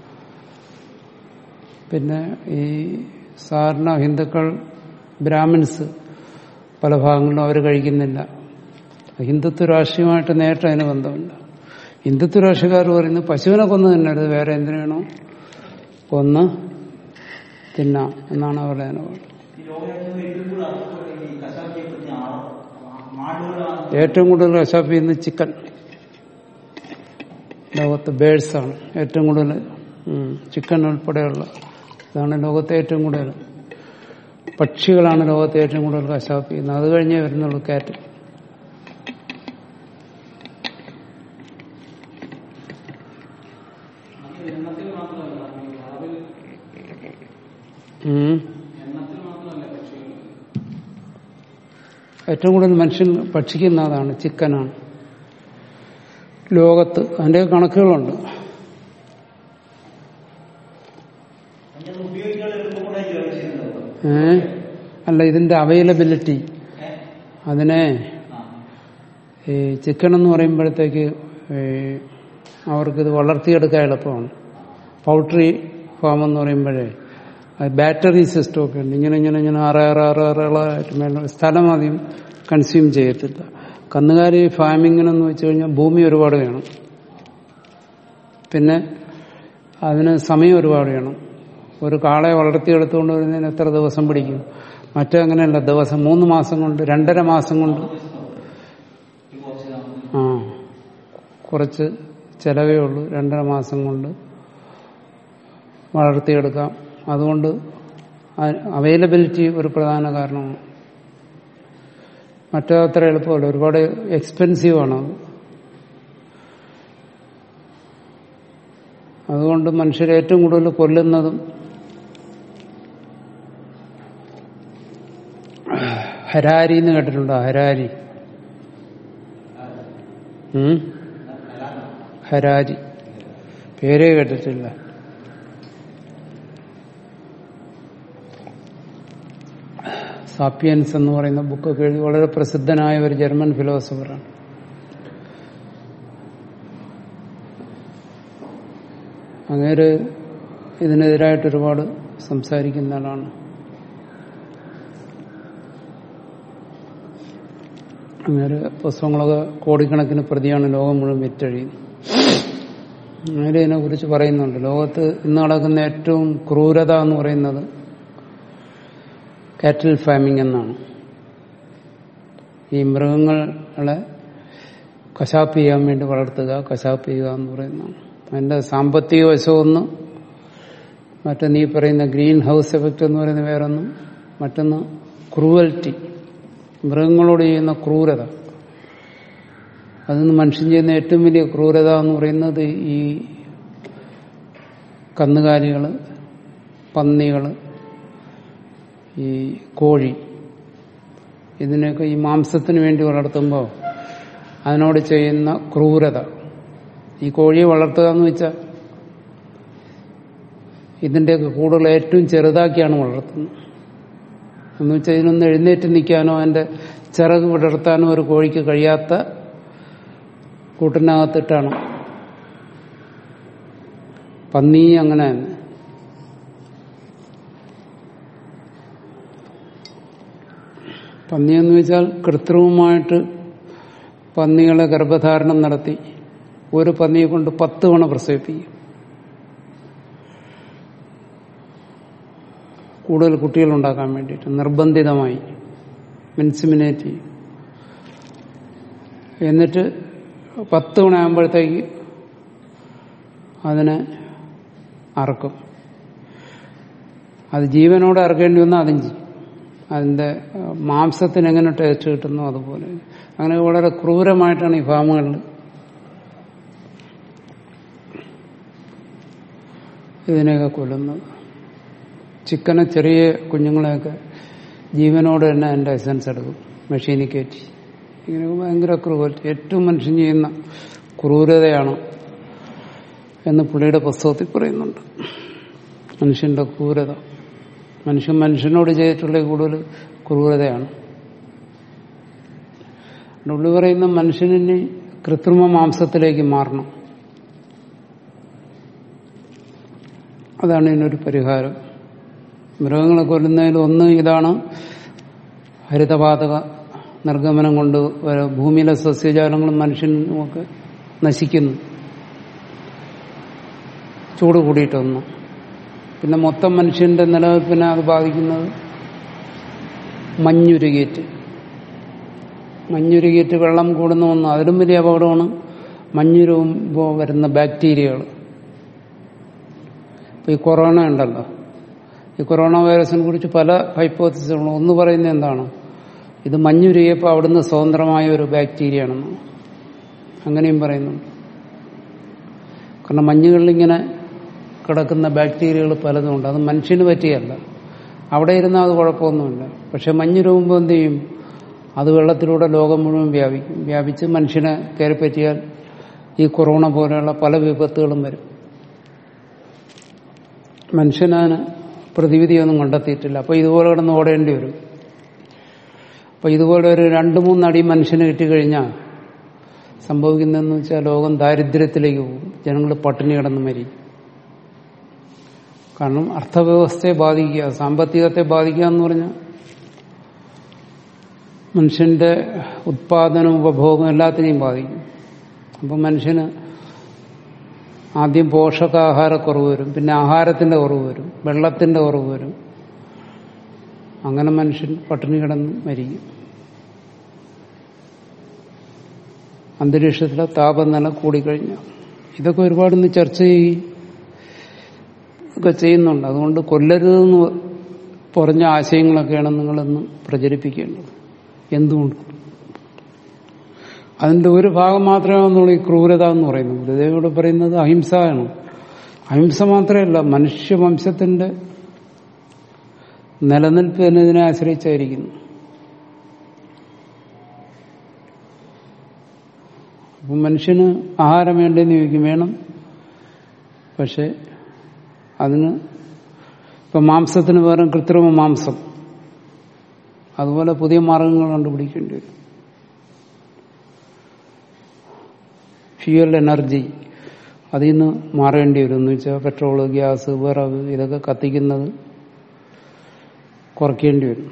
പിന്നെ ഈ സാധാരണ ഹിന്ദുക്കൾ ബ്രാഹ്മിൻസ് പല ഭാഗങ്ങളിലും അവർ കഴിക്കുന്നില്ല ഹിന്ദുത്വ രാഷ്ട്രീയമായിട്ട് നേരിട്ട് അതിന് ബന്ധമില്ല ഹിന്ദുത്വ രാഷ്ട്രീയക്കാർ പറയുന്നത് പശുവിനെ കൊന്നു തിന്നരുത് വേറെ എന്തിനാണോ കൊന്ന് തിന്നാം എന്നാണ് അവരുടെ നിലപാട് ഈ ലോകരാജ്യങ്ങൾ ഏറ്റവും കൂടുതൽ അർത്ഥം ഈ കശാപ്പ് ചെയ്യപ്പെടുന്ന ആള് മാടുകളാണ് ഏറ്റവും കൂടുതൽ കശാപ്പ് ചെയ്യുന്നത് ചിക്കൻ ലോകത്ത് ബേഴ്സ് ആണ് ഏറ്റവും കൂടുതൽ ഉം, ചിക്കൻ ഉൾപ്പെടെയുള്ള ഇതാണ് ലോകത്തെ ഏറ്റവും കൂടുതൽ പക്ഷികളാണ് ലോകത്തെ ഏറ്റവും കൂടുതൽ കശാപ്പ് ചെയ്യുന്നത് അത് കഴിഞ്ഞേ വരുന്നുള്ളൂ കാറ്റ് അത് എണ്ണത്തിൽ മാത്രമല്ല അതിൽ ഉം. എണ്ണത്തിൽ മാത്രമല്ല പക്ഷികൾ ഏറ്റവും കൂടുതൽ മനുഷ്യൻ ഭക്ഷിക്കുന്ന അതാണ് ചിക്കനാണ് ലോകത്ത് അതിന്റെ കണക്കുകളുണ്ട് അതിനെ ഉപയോഗിക്കാൻ എളുപ്പം കൂടെ ചെയ്യുന്നത് ഏ അല്ല ഇതിന്റെ അവൈലബിലിറ്റി അതിനെ ഈ ചിക്കൻ എന്ന് പറയുമ്പോഴത്തേക്ക് ഈ അവർക്കിത് വളർത്തിയെടുക്കാൻ എളുപ്പമാണ് പൗൾട്രി ഫാം എന്ന് പറയുമ്പോഴേ ബാറ്ററി സിസ്റ്റം ഒക്കെ ഉണ്ട് ഇങ്ങനെ ഇങ്ങനെ ഇങ്ങനെ ആറ് ആറ് ആറ് ആറുകളായിട്ട് മേലെ സ്ഥലം അധികം കൺസ്യൂം ചെയ്യത്തില്ല കന്നുകാലി ഫാമിങ്ങിനെന്ന് വെച്ച് കഴിഞ്ഞാൽ ഭൂമി ഒരുപാട് വേണം പിന്നെ അതിന് സമയം ഒരുപാട് വേണം ഒരു കാളെ വളർത്തിയെടുത്തുകൊണ്ട് വരുന്നതിന് എത്ര ദിവസം പിടിക്കും മറ്റേ അങ്ങനെയല്ല ദിവസം മൂന്ന് മാസം കൊണ്ട് രണ്ടര മാസം കൊണ്ട് ആ കുറച്ച് ചെലവേ ഉള്ളൂ രണ്ടര മാസം കൊണ്ട് വളർത്തിയെടുക്കാം അതുകൊണ്ട് അവൈലബിലിറ്റി ഒരു പ്രധാന കാരണമാണ് മറ്റേ അത്ര എളുപ്പമല്ല ഒരുപാട് എക്സ്പെൻസീവ് ആണ് അത് അതുകൊണ്ട് മനുഷ്യരെ ഏറ്റവും കൂടുതൽ കൊല്ലുന്നതും ഹരാരി എന്ന് കേട്ടിട്ടുണ്ടോ ഹരാരി ഉം? ഹരാരി പേരേ കേട്ടിട്ടില്ല സാപ്പിയൻസ് എന്ന് പറയുന്ന ബുക്കൊക്കെ എഴുതി വളരെ പ്രസിദ്ധനായ ഒരു ജർമ്മൻ ഫിലോസഫറാണ് അങ്ങേര് ഇതിനെതിരായിട്ട് ഒരുപാട് സംസാരിക്കുന്ന ആളാണ് അങ്ങേര് പുസ്തകങ്ങളൊക്കെ കോടിക്കണക്കിന് പ്രതിയാണ് ലോകം മുഴുവൻ വിറ്റഴിയുന്നത് അങ്ങേര് ഇതിനെ കുറിച്ച് പറയുന്നുണ്ട് ലോകത്ത് ഇന്ന് നടക്കുന്ന ഏറ്റവും ക്രൂരത എന്ന് പറയുന്നത് കാറ്റിൽ ഫാമിംഗ് എന്നാണ് ഈ മൃഗങ്ങളെ കശാപ്പ് ചെയ്യാൻ വേണ്ടി വളർത്തുക കശാപ്പ് ചെയ്യുക എന്ന് പറയുന്നതാണ് അതിന്റെ സാമ്പത്തിക വശമൊന്ന് മറ്റേ നീ പറയുന്ന ഗ്രീൻ ഹൗസ് എഫക്റ്റ് എന്ന് പറയുന്ന വേറൊന്നും മറ്റൊന്ന് ക്രൂവൽറ്റി മൃഗങ്ങളോട് ചെയ്യുന്ന ക്രൂരത അതിന് മനുഷ്യൻ ചെയ്യുന്ന ഏറ്റവും വലിയ ക്രൂരത എന്ന് പറയുന്നത് ഈ കന്നുകാലികള് പന്നികള് ഈ കോഴി ഇതിനെയൊക്കെ ഈ മാംസത്തിന് വേണ്ടി വളർത്തുമ്പോൾ അതിനോട് ചെയ്യുന്ന ക്രൂരത ഈ കോഴിയെ വളർത്തുക എന്ന് വെച്ചാൽ ഇതിന്റെയൊക്കെ കൂടുതൽ ഏറ്റവും ചെറുതാക്കിയാണ് വളർത്തുന്നത് എന്ന് വെച്ചാൽ ഇതിനൊന്ന് എഴുന്നേറ്റ് നിൽക്കാനോ അതിന്റെ ചിറക് വിടർത്താനോ ഒരു കോഴിക്ക് കഴിയാത്ത കൂട്ടിനകത്തിട്ടാണ് പന്നി അങ്ങനെ തന്നെ പന്നി എന്ന് വെച്ചാൽ കൃത്രിമമായിട്ട് പന്നികളെ ഗർഭധാരണം നടത്തി ഒരു പന്നിയെ കൊണ്ട് പത്ത് തവണ പ്രസവിപ്പിക്കും കൂടുതൽ കുട്ടികൾ ഉണ്ടാക്കാൻ വേണ്ടിയിട്ട് നിർബന്ധിതമായി ഇൻസിമിനേറ്റ് ചെയ്യും എന്നിട്ട് പത്ത് മണിയാകുമ്പോഴത്തേക്ക് അതിനെ അറക്കും അത് ജീവനോടെ അറക്കേണ്ടി വന്നാൽ അതും ചെയ്യും അതിന്റെ ഏഹ്, മാംസത്തിന് എങ്ങനെ ടേസ്റ്റ് കിട്ടുന്നു അതുപോലെ അങ്ങനെ വളരെ ക്രൂരമായിട്ടാണ് ഈ ഫാമുകളിൽ ഇതിനെയൊക്കെ കൊല്ലുന്നത് ചിക്കനെ ചെറിയ കുഞ്ഞുങ്ങളെയൊക്കെ ജീവനോട് തന്നെ അതിന്റെ എസൻസ് എടുക്കും മെഷീനിൽ കയറ്റി ഇങ്ങനെ ഭയങ്കര ക്രൂരറ്റി ഏറ്റവും മനുഷ്യൻ ചെയ്യുന്ന ക്രൂരതയാണ് എന്ന് പുള്ളിയുടെ പുസ്തകത്തിൽ പറയുന്നുണ്ട് മനുഷ്യന്റെ ക്രൂരത മനുഷ്യൻ മനുഷ്യനോട് ചെയ്തിട്ടുള്ള കൂടുതൽ ക്രൂരതയാണ് അതുകൊണ്ട് പുള്ളി പറയുന്ന മനുഷ്യനിനി കൃത്രിമ മാംസത്തിലേക്ക് മാറണം അതാണ് ഇതിനൊരു പരിഹാരം മൃഗങ്ങളെ കൊല്ലുന്നതിൽ ഒന്ന് ഇതാണ് ഹരിതവാതക നിർഗമനം കൊണ്ട് വര- ഭൂമിയിലെ സസ്യജാലങ്ങളും മനുഷ്യനും ഒക്കെ നശിക്കുന്നു ചൂട് കൂടിയിട്ടൊന്ന് പിന്നെ മൊത്തം മനുഷ്യന്റെ നിലനിൽപ്പിനെ അത് ബാധിക്കുന്നത് മഞ്ഞുരുകിയിട്ട് മഞ്ഞുരുകിയിട്ട് വെള്ളം കൂടുന്ന ഒന്ന് അതിലും വലിയ അപകടമാണ് മഞ്ഞുരുകുമ്പോൾ വരുന്ന ബാക്ടീരിയകൾ ഇപ്പൊ ഈ കൊറോണ ഉണ്ടല്ലോ ഈ കൊറോണ വൈറസിനെ കുറിച്ച് പല ഹൈപ്പോത്തിസുകളും ഒന്ന് പറയുന്നത് എന്താണ് ഇത് മഞ്ഞുരുകിയപ്പോൾ അവിടുന്ന് സ്വതന്ത്രമായ ഒരു ബാക്ടീരിയ ആണെന്ന് അങ്ങനെയും പറയുന്നുണ്ട് കാരണം മഞ്ഞുകളിൽ ഇങ്ങനെ കിടക്കുന്ന ബാക്ടീരിയകൾ പലതുമുണ്ട് അത് മനുഷ്യന് പറ്റിയല്ല അവിടെ ഇരുന്നാൽ അത് കുഴപ്പമൊന്നുമില്ല പക്ഷെ മഞ്ഞ് രൂപമ്പോൾ എന്ത് ചെയ്യും അത് വെള്ളത്തിലൂടെ ലോകം മുഴുവൻ വ്യാപിക്കും വ്യാപിച്ച് മനുഷ്യനെ കയറി പറ്റിയാൽ ഈ കൊറോണ പോലെയുള്ള പല വിപത്തുകളും വരും മനുഷ്യനതിന് പ്രതിവിധിയൊന്നും കണ്ടെത്തിയിട്ടില്ല അപ്പൊ ഇതുപോലെ കിടന്ന് ഓടേണ്ടി വരും അപ്പൊ ഇതുപോലെ ഒരു രണ്ടു മൂന്നടി മനുഷ്യന് കിട്ടിക്കഴിഞ്ഞാൽ സംഭവിക്കുന്നതെന്ന് വെച്ചാൽ ലോകം ദാരിദ്ര്യത്തിലേക്ക് പോകും ജനങ്ങൾ പട്ടിണി കിടന്ന് മരിക്കും കാരണം അർത്ഥവ്യവസ്ഥയെ ബാധിക്കുക സാമ്പത്തികത്തെ ബാധിക്കുക എന്ന് പറഞ്ഞാൽ മനുഷ്യന്റെ ഉത്പാദനം ഉപഭോഗം എല്ലാത്തിനെയും ബാധിക്കും അപ്പം മനുഷ്യന് ആദ്യം പോഷകാഹാരക്കുറവ് വരും പിന്നെ ആഹാരത്തിന്റെ കുറവ് വരും വെള്ളത്തിന്റെ കുറവ് വരും അങ്ങനെ മനുഷ്യൻ പട്ടിണി കിടന്ന് മരിക്കും അന്തരീക്ഷത്തിലെ താപനില കൂടിക്കഴിഞ്ഞാൽ ഇതൊക്കെ ഒരുപാട് ഇന്ന് ചർച്ച ചെയ്യും ഒക്കെ ചെയ്യുന്നുണ്ട് അതുകൊണ്ട് കൊല്ലരുതെന്ന് പറഞ്ഞ ആശയങ്ങളൊക്കെയാണ് നിങ്ങളൊന്ന് പ്രചരിപ്പിക്കേണ്ടത് എന്തുകൊണ്ട് അതിന്റെ ഒരു ഭാഗം മാത്രമേ നമ്മൾ ഈ ക്രൂരത എന്ന് പറയുന്നത് ഗുരുദേവോട് പറയുന്നത് അഹിംസയാണ് അഹിംസ മാത്രമല്ല മനുഷ്യവംശത്തിന്റെ നിലനിൽപ്പ് തന്നെ ഇതിനെ ആശ്രയിച്ചായിരിക്കുന്നു അപ്പം മനുഷ്യന് ആഹാരം വേണ്ടെന്ന് ചോദിക്കും വേണം പക്ഷെ അതിന് ഇപ്പൊ മാംസത്തിന് പകരം കൃത്രിമ മാംസം അതുപോലെ പുതിയ മാർഗങ്ങൾ കണ്ടുപിടിക്കേണ്ടി വരും ഫ്യൂവൽ എനർജി അതിൽ നിന്ന് മാറേണ്ടി വരും എന്ന് വെച്ചാൽ പെട്രോള് ഗ്യാസ് വിറക് ഇതൊക്കെ കത്തിക്കുന്നത് കുറയ്ക്കേണ്ടി വരും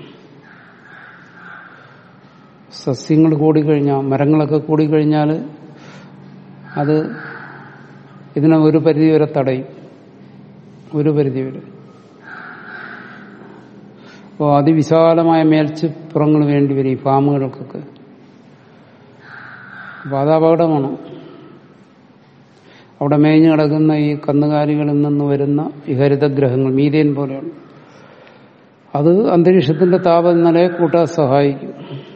സസ്യങ്ങൾ കൂടിക്കഴിഞ്ഞാൽ മരങ്ങളൊക്കെ കൂടിക്കഴിഞ്ഞാൽ അത് ഇതിനെ ഒരു പരിധി വരെ തടയും ഒരു പരിധി വരെ അപ്പോൾ അതിവിശാലമായ മേൽച്ചിപ്പുറങ്ങൾ വേണ്ടി വരും ഈ ഫാമുകൾക്കൊക്കെ അപ്പോൾ അത് അപകടമാണ് അവിടെ മേഞ്ഞു കിടക്കുന്ന ഈ കന്നുകാലികളിൽ നിന്ന് വരുന്ന ഈ ഹരിതഗ്രഹങ്ങൾ മീതേൻ പോലെയാണ് അത് അന്തരീക്ഷത്തിന്റെ താപനിലയെ കൂട്ടാൻ സഹായിക്കും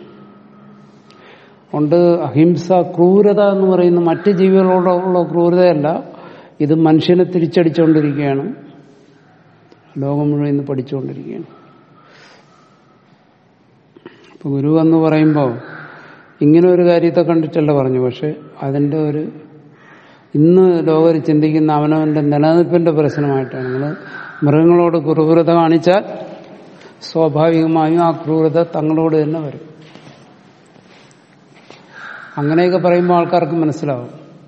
കൊണ്ട് അഹിംസ ക്രൂരത എന്ന് പറയുന്ന മറ്റ് ജീവികളോടുള്ള ക്രൂരതയല്ല ഇത് മനുഷ്യനെ തിരിച്ചടിച്ചുകൊണ്ടിരിക്കുകയാണ് ലോകം മുഴുവൻ ഇന്ന് പഠിച്ചുകൊണ്ടിരിക്കുകയാണ് അപ്പൊ ഗുരു എന്ന് പറയുമ്പോൾ ഇങ്ങനെ ഒരു കാര്യത്തെ കണ്ടിട്ടല്ല പറഞ്ഞു പക്ഷെ അതിന്റെ ഒരു ഇന്ന് ലോകർ ചിന്തിക്കുന്ന അവനവന്റെ നിലനിൽപ്പിന്റെ പ്രശ്നമായിട്ടാണ് നിങ്ങൾ മൃഗങ്ങളോട് ക്രൂരത കാണിച്ചാൽ സ്വാഭാവികമായും ആ ക്രൂരത തങ്ങളോട് തന്നെ വരും അങ്ങനെയൊക്കെ പറയുമ്പോൾ ആൾക്കാർക്ക് മനസ്സിലാവും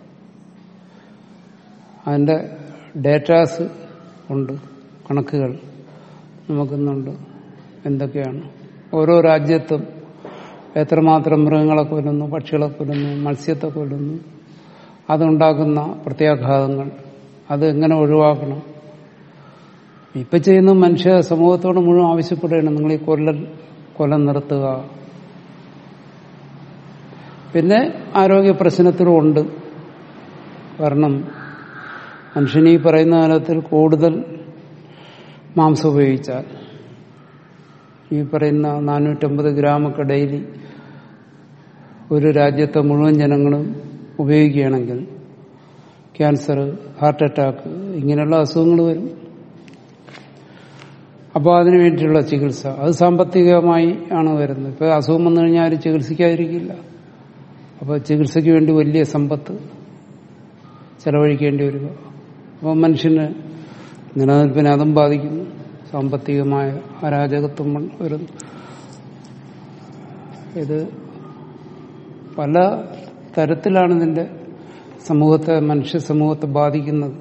അതിന്റെ ഡേറ്റാസ് ഉണ്ട് കണക്കുകൾ നമുക്കിന്നുണ്ട് എന്തൊക്കെയാണ് ഓരോ രാജ്യത്തും എത്രമാത്രം മൃഗങ്ങളെ കൊല്ലുന്നു പക്ഷികളെ കൊല്ലുന്നു മത്സ്യത്തെ കൊല്ലുന്നു അതുണ്ടാക്കുന്ന പ്രത്യാഘാതങ്ങൾ അത് എങ്ങനെ ഒഴിവാക്കണം ഇപ്പൊ ചെയ്യുന്ന മനുഷ്യ സമൂഹത്തോട് മുഴുവൻ ആവശ്യപ്പെടുകയാണ് നിങ്ങൾ ഈ കൊല്ലൽ കൊല്ലം നിർത്തുക പിന്നെ ആരോഗ്യ പ്രശ്നത്തിലും ഉണ്ട് കാരണം മനുഷ്യന് ഈ പറയുന്ന കാലത്തിൽ കൂടുതൽ മാംസം ഉപയോഗിച്ചാൽ ഈ പറയുന്ന നാനൂറ്റമ്പത് ഗ്രാമൊക്കെ ഡെയിലി ഒരു രാജ്യത്തെ മുഴുവൻ ജനങ്ങളും ഉപയോഗിക്കുകയാണെങ്കിൽ ക്യാൻസർ ഹാർട്ട് അറ്റാക്ക് ഇങ്ങനെയുള്ള അസുഖങ്ങൾ വരും അപ്പോൾ അതിനു വേണ്ടിയുള്ള ചികിത്സ അത് സാമ്പത്തികമായി ആണ് വരുന്നത് ഇപ്പോൾ അസുഖം വന്നു കഴിഞ്ഞാൽ ആരും ചികിത്സിക്കാതിരിക്കില്ല അപ്പോൾ ചികിത്സയ്ക്ക് വേണ്ടി വലിയ സമ്പത്ത് ചെലവഴിക്കേണ്ടി വരിക അപ്പോൾ മനുഷ്യന് നിലനിൽപ്പിനെ അതും ബാധിക്കുന്നു സാമ്പത്തികമായ അരാജകത്വം വരുന്നു ഇത് പല തരത്തിലാണ് ഇതിന്റെ സമൂഹത്തെ മനുഷ്യ സമൂഹത്തെ ബാധിക്കുന്നത്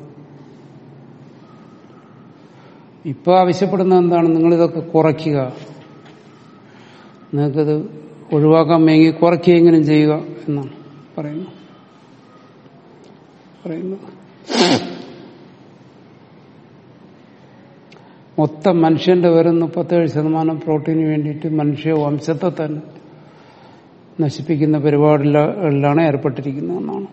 ഇപ്പൊ ആവശ്യപ്പെടുന്ന എന്താണ് നിങ്ങളിതൊക്കെ കുറയ്ക്കുക നിങ്ങൾക്കിത് ഒഴിവാക്കാൻ വേണ്ടി കുറയ്ക്കുകയെങ്കിലും ചെയ്യുക എന്നാണ് പറയുന്നത് പറയുന്നത് മൊത്തം മനുഷ്യന്റെ വെറും മുപ്പത്തേഴ് ശതമാനം പ്രോട്ടീന് വേണ്ടിയിട്ട് മനുഷ്യ വംശത്തെ തന്നെ നശിപ്പിക്കുന്ന പരിപാടികളിലാണ് ഏർപ്പെട്ടിരിക്കുന്നതെന്നാണ്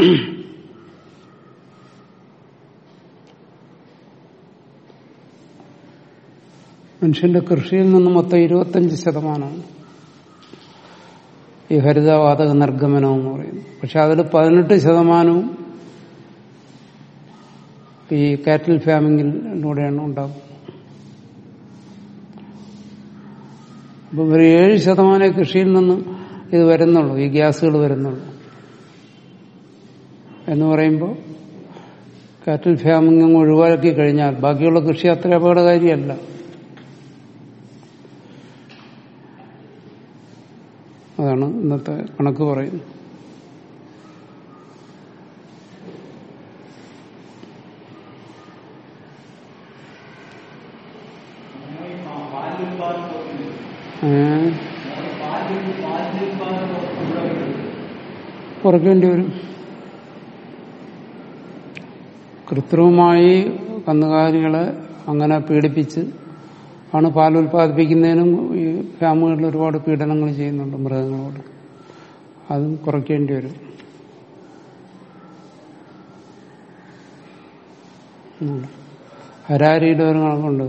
മനുഷ്യന്റെ കൃഷിയിൽ നിന്ന് മൊത്തം ഇരുപത്തഞ്ച് ശതമാനമാണ് ഈ ഹരിതവാതക നിർഗമനം എന്ന് പറയുന്നത് പക്ഷെ അതിൽ പതിനെട്ട് ശതമാനവും ഈ കാറ്റൽ ഫാമിങ്ങിലൂടെയാണ് ഉണ്ടാകുന്നത് അപ്പൊ ഒരു ഏഴ് ശതമാനം കൃഷിയിൽ നിന്ന് ഇത് വരുന്നുള്ളൂ ഈ ഗ്യാസുകൾ വരുന്നുള്ളൂ എന്ന് പറയുമ്പോൾ കാറ്റൽ ഫാമിംഗ് അങ്ങ് ഒഴിവാക്കി കഴിഞ്ഞാൽ ബാക്കിയുള്ള കൃഷി അത്ര അപകടകാരിയല്ല അതാണ് ഇന്നത്തെ കണക്ക് പറയുന്നത് ഏഹ് കുറയ്ക്കേണ്ടി വരും കൃത്രിമമായി കന്നുകാലികളെ അങ്ങനെ പീഡിപ്പിച്ച് ആണ് പാൽ ഉൽപ്പാദിപ്പിക്കുന്നതിനും ഈ ഫാമുകളിൽ ഒരുപാട് പീഡനങ്ങൾ ചെയ്യുന്നുണ്ട് മൃഗങ്ങളോട് അതും കുറയ്ക്കേണ്ടി വരും ഹരാരിയുടെ ഒരു കണക്കുണ്ട്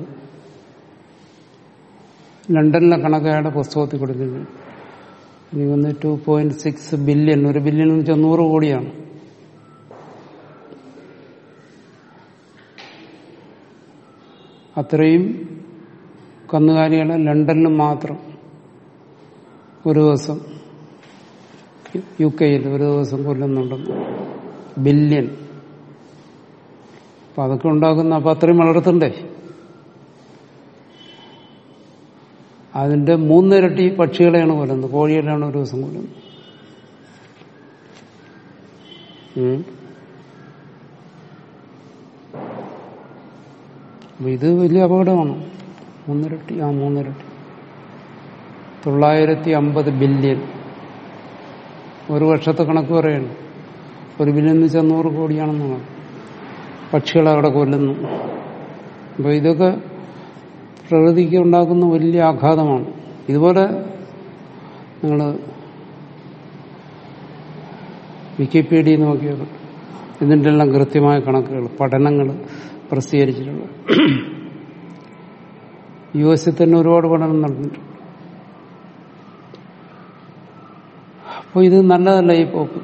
ലണ്ടനിലെ കണക്ക് അയാളുടെ പുസ്തകത്തിൽ കൊടുക്കുന്നത് ഇനി വന്ന് ടു പോയിന്റ് സിക്സ് ബില്യൺ ഒരു ബില്യൺ എന്ന് വെച്ചാൽ നൂറ് കോടിയാണ് അത്രയും കന്നുകാലികളെ ലണ്ടനിൽ മാത്രം ഒരു ദിവസം യു കെയിൽ ഒരു ദിവസം കൊല്ലുന്നുണ്ടെന്ന് ബില്യൺ അപ്പൊ അതൊക്കെ ഉണ്ടാക്കുന്ന അപ്പൊ അത്രയും വളർത്തണ്ടേ അതിന്റെ മൂന്നിരട്ടി പക്ഷികളെയാണ് കൊല്ലുന്നത് കോഴികളെയാണ് ഒരു ദിവസം കൊല്ലുന്നത് ഉം. അപ്പൊ ഇത് വലിയ അപകടമാണ് മൂന്നിരട്ടി ആ മൂന്നിരട്ടി തൊള്ളായിരത്തി അമ്പത് ബില്യൺ ഒരു വർഷത്തെ കണക്ക് പറയണം ഒരു ബില്യൺ എന്ന് വെച്ചാൽ നൂറ് കോടിയാണെന്നാണ് പക്ഷികളെ അവിടെ കൊല്ലുന്നു അപ്പൊ ഇതൊക്കെ പ്രകൃതിക്ക് ഉണ്ടാക്കുന്ന വലിയ ആഘാതമാണ് ഇതുപോലെ നിങ്ങൾ വിക്കിപീഡിയ നോക്കിയാൽ ഇതിൻ്റെ എല്ലാം കൃത്യമായ കണക്കുകൾ പഠനങ്ങൾ പ്രസിദ്ധീകരിച്ചിട്ടുള്ളത് യു എസിൽ തന്നെ ഒരുപാട് പഠനം നടന്നിട്ടുണ്ട് അപ്പോൾ ഇത് നല്ലതല്ല ഈ പോക്ക്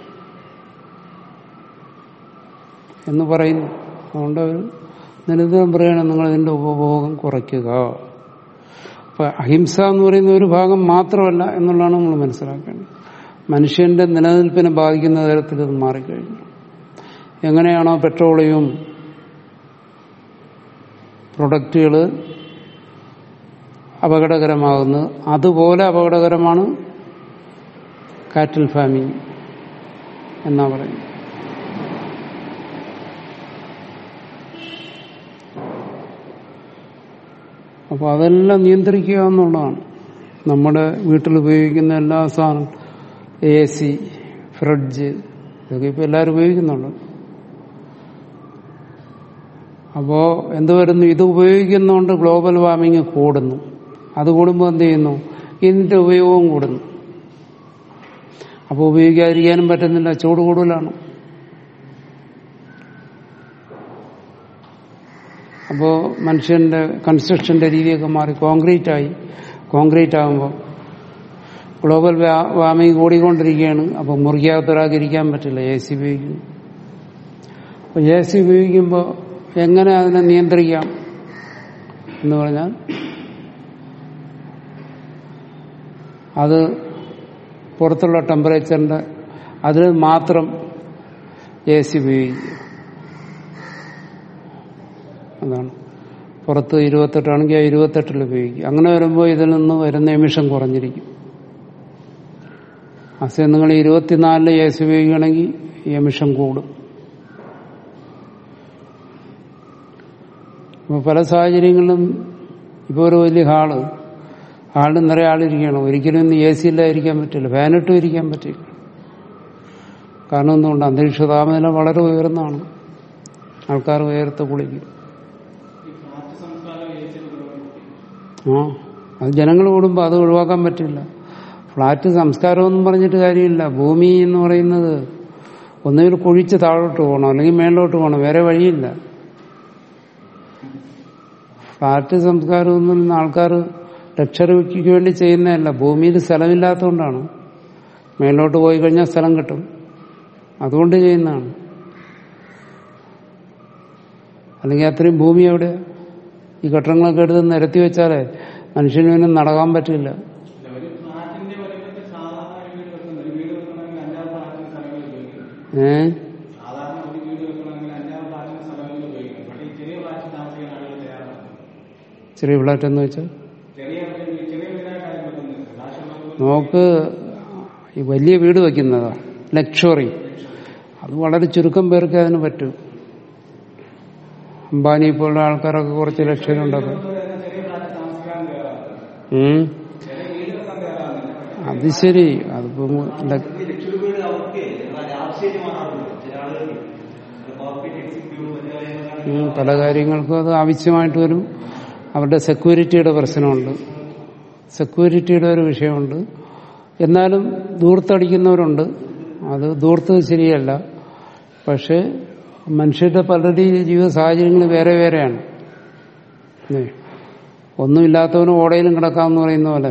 എന്ന് പറയുന്നു അതുകൊണ്ട് അവർ നിരന്തരം പറയണം നിങ്ങൾ ഇതിന്റെ ഉപഭോഗം കുറയ്ക്കുക അപ്പൊ അഹിംസ എന്ന് പറയുന്ന ഒരു ഭാഗം മാത്രമല്ല എന്നുള്ളതാണ് നമ്മൾ മനസ്സിലാക്കേണ്ടത് മനുഷ്യന്റെ നിലനിൽപ്പിനെ ബാധിക്കുന്ന തരത്തിൽ ഇത് മാറിക്കഴിഞ്ഞു എങ്ങനെയാണോ പെട്രോളിയം പ്രൊഡക്റ്റുകൾ അപകടകരമാകുന്നത് അതുപോലെ അപകടകരമാണ് കാറ്റൽ ഫാമിംഗ് എന്നാ പറയുന്നത് അപ്പോൾ അതെല്ലാം നിയന്ത്രിക്കുക എന്നുള്ളതാണ് നമ്മുടെ വീട്ടിൽ ഉപയോഗിക്കുന്ന എല്ലാ സാധനം എ സി ഫ്രിഡ്ജ് ഇതൊക്കെ ഇപ്പൊ എല്ലാവരും ഉപയോഗിക്കുന്നുണ്ട് അപ്പോ എന്ത് വരുന്നു ഇത് ഉപയോഗിക്കുന്നതുകൊണ്ട് ഗ്ലോബൽ വാർമിംഗ് കൂടുന്നു അത് കൂടുമ്പോൾ എന്ത് ചെയ്യുന്നു ഇതിന്റെ ഉപയോഗവും കൂടുന്നു അപ്പോൾ ഉപയോഗിക്കാതിരിക്കാനും പറ്റുന്നില്ല ചൂട് കൂടുതലാണ് അപ്പോൾ മനുഷ്യന്റെ കൺസ്ട്രക്ഷന്റെ രീതിയൊക്കെ മാറി കോൺക്രീറ്റ് ആയി കോൺക്രീറ്റ് ആകുമ്പോൾ ഗ്ലോബൽ വാർമിംഗ് കൂടിക്കൊണ്ടിരിക്കുകയാണ് അപ്പോൾ മുറിക്കകത്തൊരാൾക്ക് ഇരിക്കാൻ പറ്റില്ല എ സി ഉപയോഗിക്കുന്നു അപ്പോൾ എ സി ഉപയോഗിക്കുമ്പോൾ എങ്ങനെ അതിനെ നിയന്ത്രിക്കാം എന്ന് പറഞ്ഞാൽ അത് പുറത്തുള്ള ടെമ്പറേച്ചറിന്റെ അതിൽ മാത്രം എ സി ഉപയോഗിക്കുക അതാണ് പുറത്ത് ഇരുപത്തെട്ടാണെങ്കിൽ ആ ഇരുപത്തെട്ടിൽ ഉപയോഗിക്കുക അങ്ങനെ വരുമ്പോൾ ഇതിൽ നിന്ന് വരുന്ന എമിഷൻ കുറഞ്ഞിരിക്കും അസേ നിങ്ങൾ ഇരുപത്തിനാലില് എ സി ഉപയോഗിക്കുകയാണെങ്കിൽ ഈ എമിഷൻ കൂടും അപ്പോൾ പല സാഹചര്യങ്ങളിലും ഇപ്പോൾ ഒരു വലിയ ഹാള് ഹാളിൽ നിറയെ ആളിരിക്കണം ഒരിക്കലും ഇന്ന് എ സി ഇല്ലാതിരിക്കാൻ പറ്റില്ല ഫാനിട്ടും ഇരിക്കാൻ പറ്റില്ല കാരണം എന്തുകൊണ്ട് അന്തരീക്ഷ താപനില വളരെ ഉയർന്നതാണ് ആൾക്കാർ ഉയർത്ത് കുളിക്കും ആ അത് ജനങ്ങൾ കൂടുമ്പോൾ അത് ഒഴിവാക്കാൻ പറ്റില്ല ഫ്ലാറ്റ് സംസ്കാരമൊന്നും പറഞ്ഞിട്ട് കാര്യമില്ല ഭൂമി എന്ന് പറയുന്നത് ഒന്നുകിൽ കുഴിച്ച് താഴോട്ട് പോകണം അല്ലെങ്കിൽ മേലോട്ട് പോകണം വേറെ വഴിയില്ല ഫ്ലാറ്റ് സംസ്കാരമൊന്നും ഇന്ന് ആൾക്കാർ ലക്ഷറിക്ക് വേണ്ടി ചെയ്യുന്നതല്ല ഭൂമിയിൽ സ്ഥലമില്ലാത്തതുകൊണ്ടാണ് മേലോട്ട് പോയി കഴിഞ്ഞാൽ സ്ഥലം കിട്ടും അതുകൊണ്ട് ചെയ്യുന്നതാണ് അല്ലെങ്കിൽ അത്രയും ഭൂമി എവിടെ ഈ കെട്ടിടങ്ങളൊക്കെ എടുത്ത് നിരത്തി വെച്ചാലേ മനുഷ്യന് പിന്നെ നടക്കാൻ പറ്റില്ല ഒരു ഫ്ലാറ്റിന്റെ വലിപ്പത്തിൽ സാധാരണ ഒരു വീട് വെക്കുന്നത് ഒരു വീട് വെക്കണമെങ്കിൽ അഞ്ചാറ് ഫ്ലാറ്റിന് സ്ഥലങ്ങൾ ഉപയോഗിക്കും ഏ സാധാരണ ഒരു വീട് വെക്കണമെങ്കിൽ അഞ്ചാറ് ഫ്ലാറ്റിന് സ്ഥലങ്ങൾ ഉപയോഗിക്കും പക്ഷേ ഈ ചെറിയ ഫ്ലാറ്റിൽ താമസിക്കാൻ ആളുകൾ തയ്യാറാണ് ചെറിയ ഫ്ലാറ്റ് എന്ന് വെച്ചാൽ ചെറിയ ചെറിയ വീടായിട്ടാണ് വെക്കുന്നത് കാശുള്ളവർക്ക് നമുക്ക് ഈ വലിയ വീട് വയ്ക്കുന്നതാ ലക്ഷറി അത് വളരെ ചുരുക്കം പേർക്ക് അതിന് പറ്റും അംബാനി പോലുള്ള ആൾക്കാരൊക്കെ കുറച്ച് ലക്ഷറി ഉണ്ടാക്കും ചെറിയ ഫ്ലാറ്റിൽ താമസിക്കാൻ തയ്യാറാണ് ഉം. ചെറിയ വീട് വെക്കാൻ തയ്യാറാകുന്നില്ല അത് ശരി അതിപ്പോ ല- ഈ ലക്ഷറി വീട് അവർക്ക് ആവശ്യമായിട്ട് മാറാറുണ്ട് ചില ആളുകൾക്ക് കോർപ്പറേറ്റ് എക്സിക്യൂട്ടീവ് മറ്റു കാര്യങ്ങളാണ് ഉം, പല കാര്യങ്ങൾക്കും അത് ആവശ്യമായിട്ട് വരും അവരുടെ സെക്യൂരിറ്റിയുടെ പ്രശ്നമുണ്ട് സെക്യൂരിറ്റിയുടെ ഒരു വിഷയമുണ്ട് എന്നാലും ദൂർത്തടിക്കുന്നവരുണ്ട് അത് ദൂർത്ത് ശരിയല്ല പക്ഷെ മനുഷ്യരുടെ പലരുടെയും ജീവിത സാഹചര്യങ്ങൾ വേറെ വേറെയാണ് അല്ലേ? ഒന്നുമില്ലാത്തവന് ഓടയിലും കിടക്കാമെന്ന് പറയുന്ന പോലെ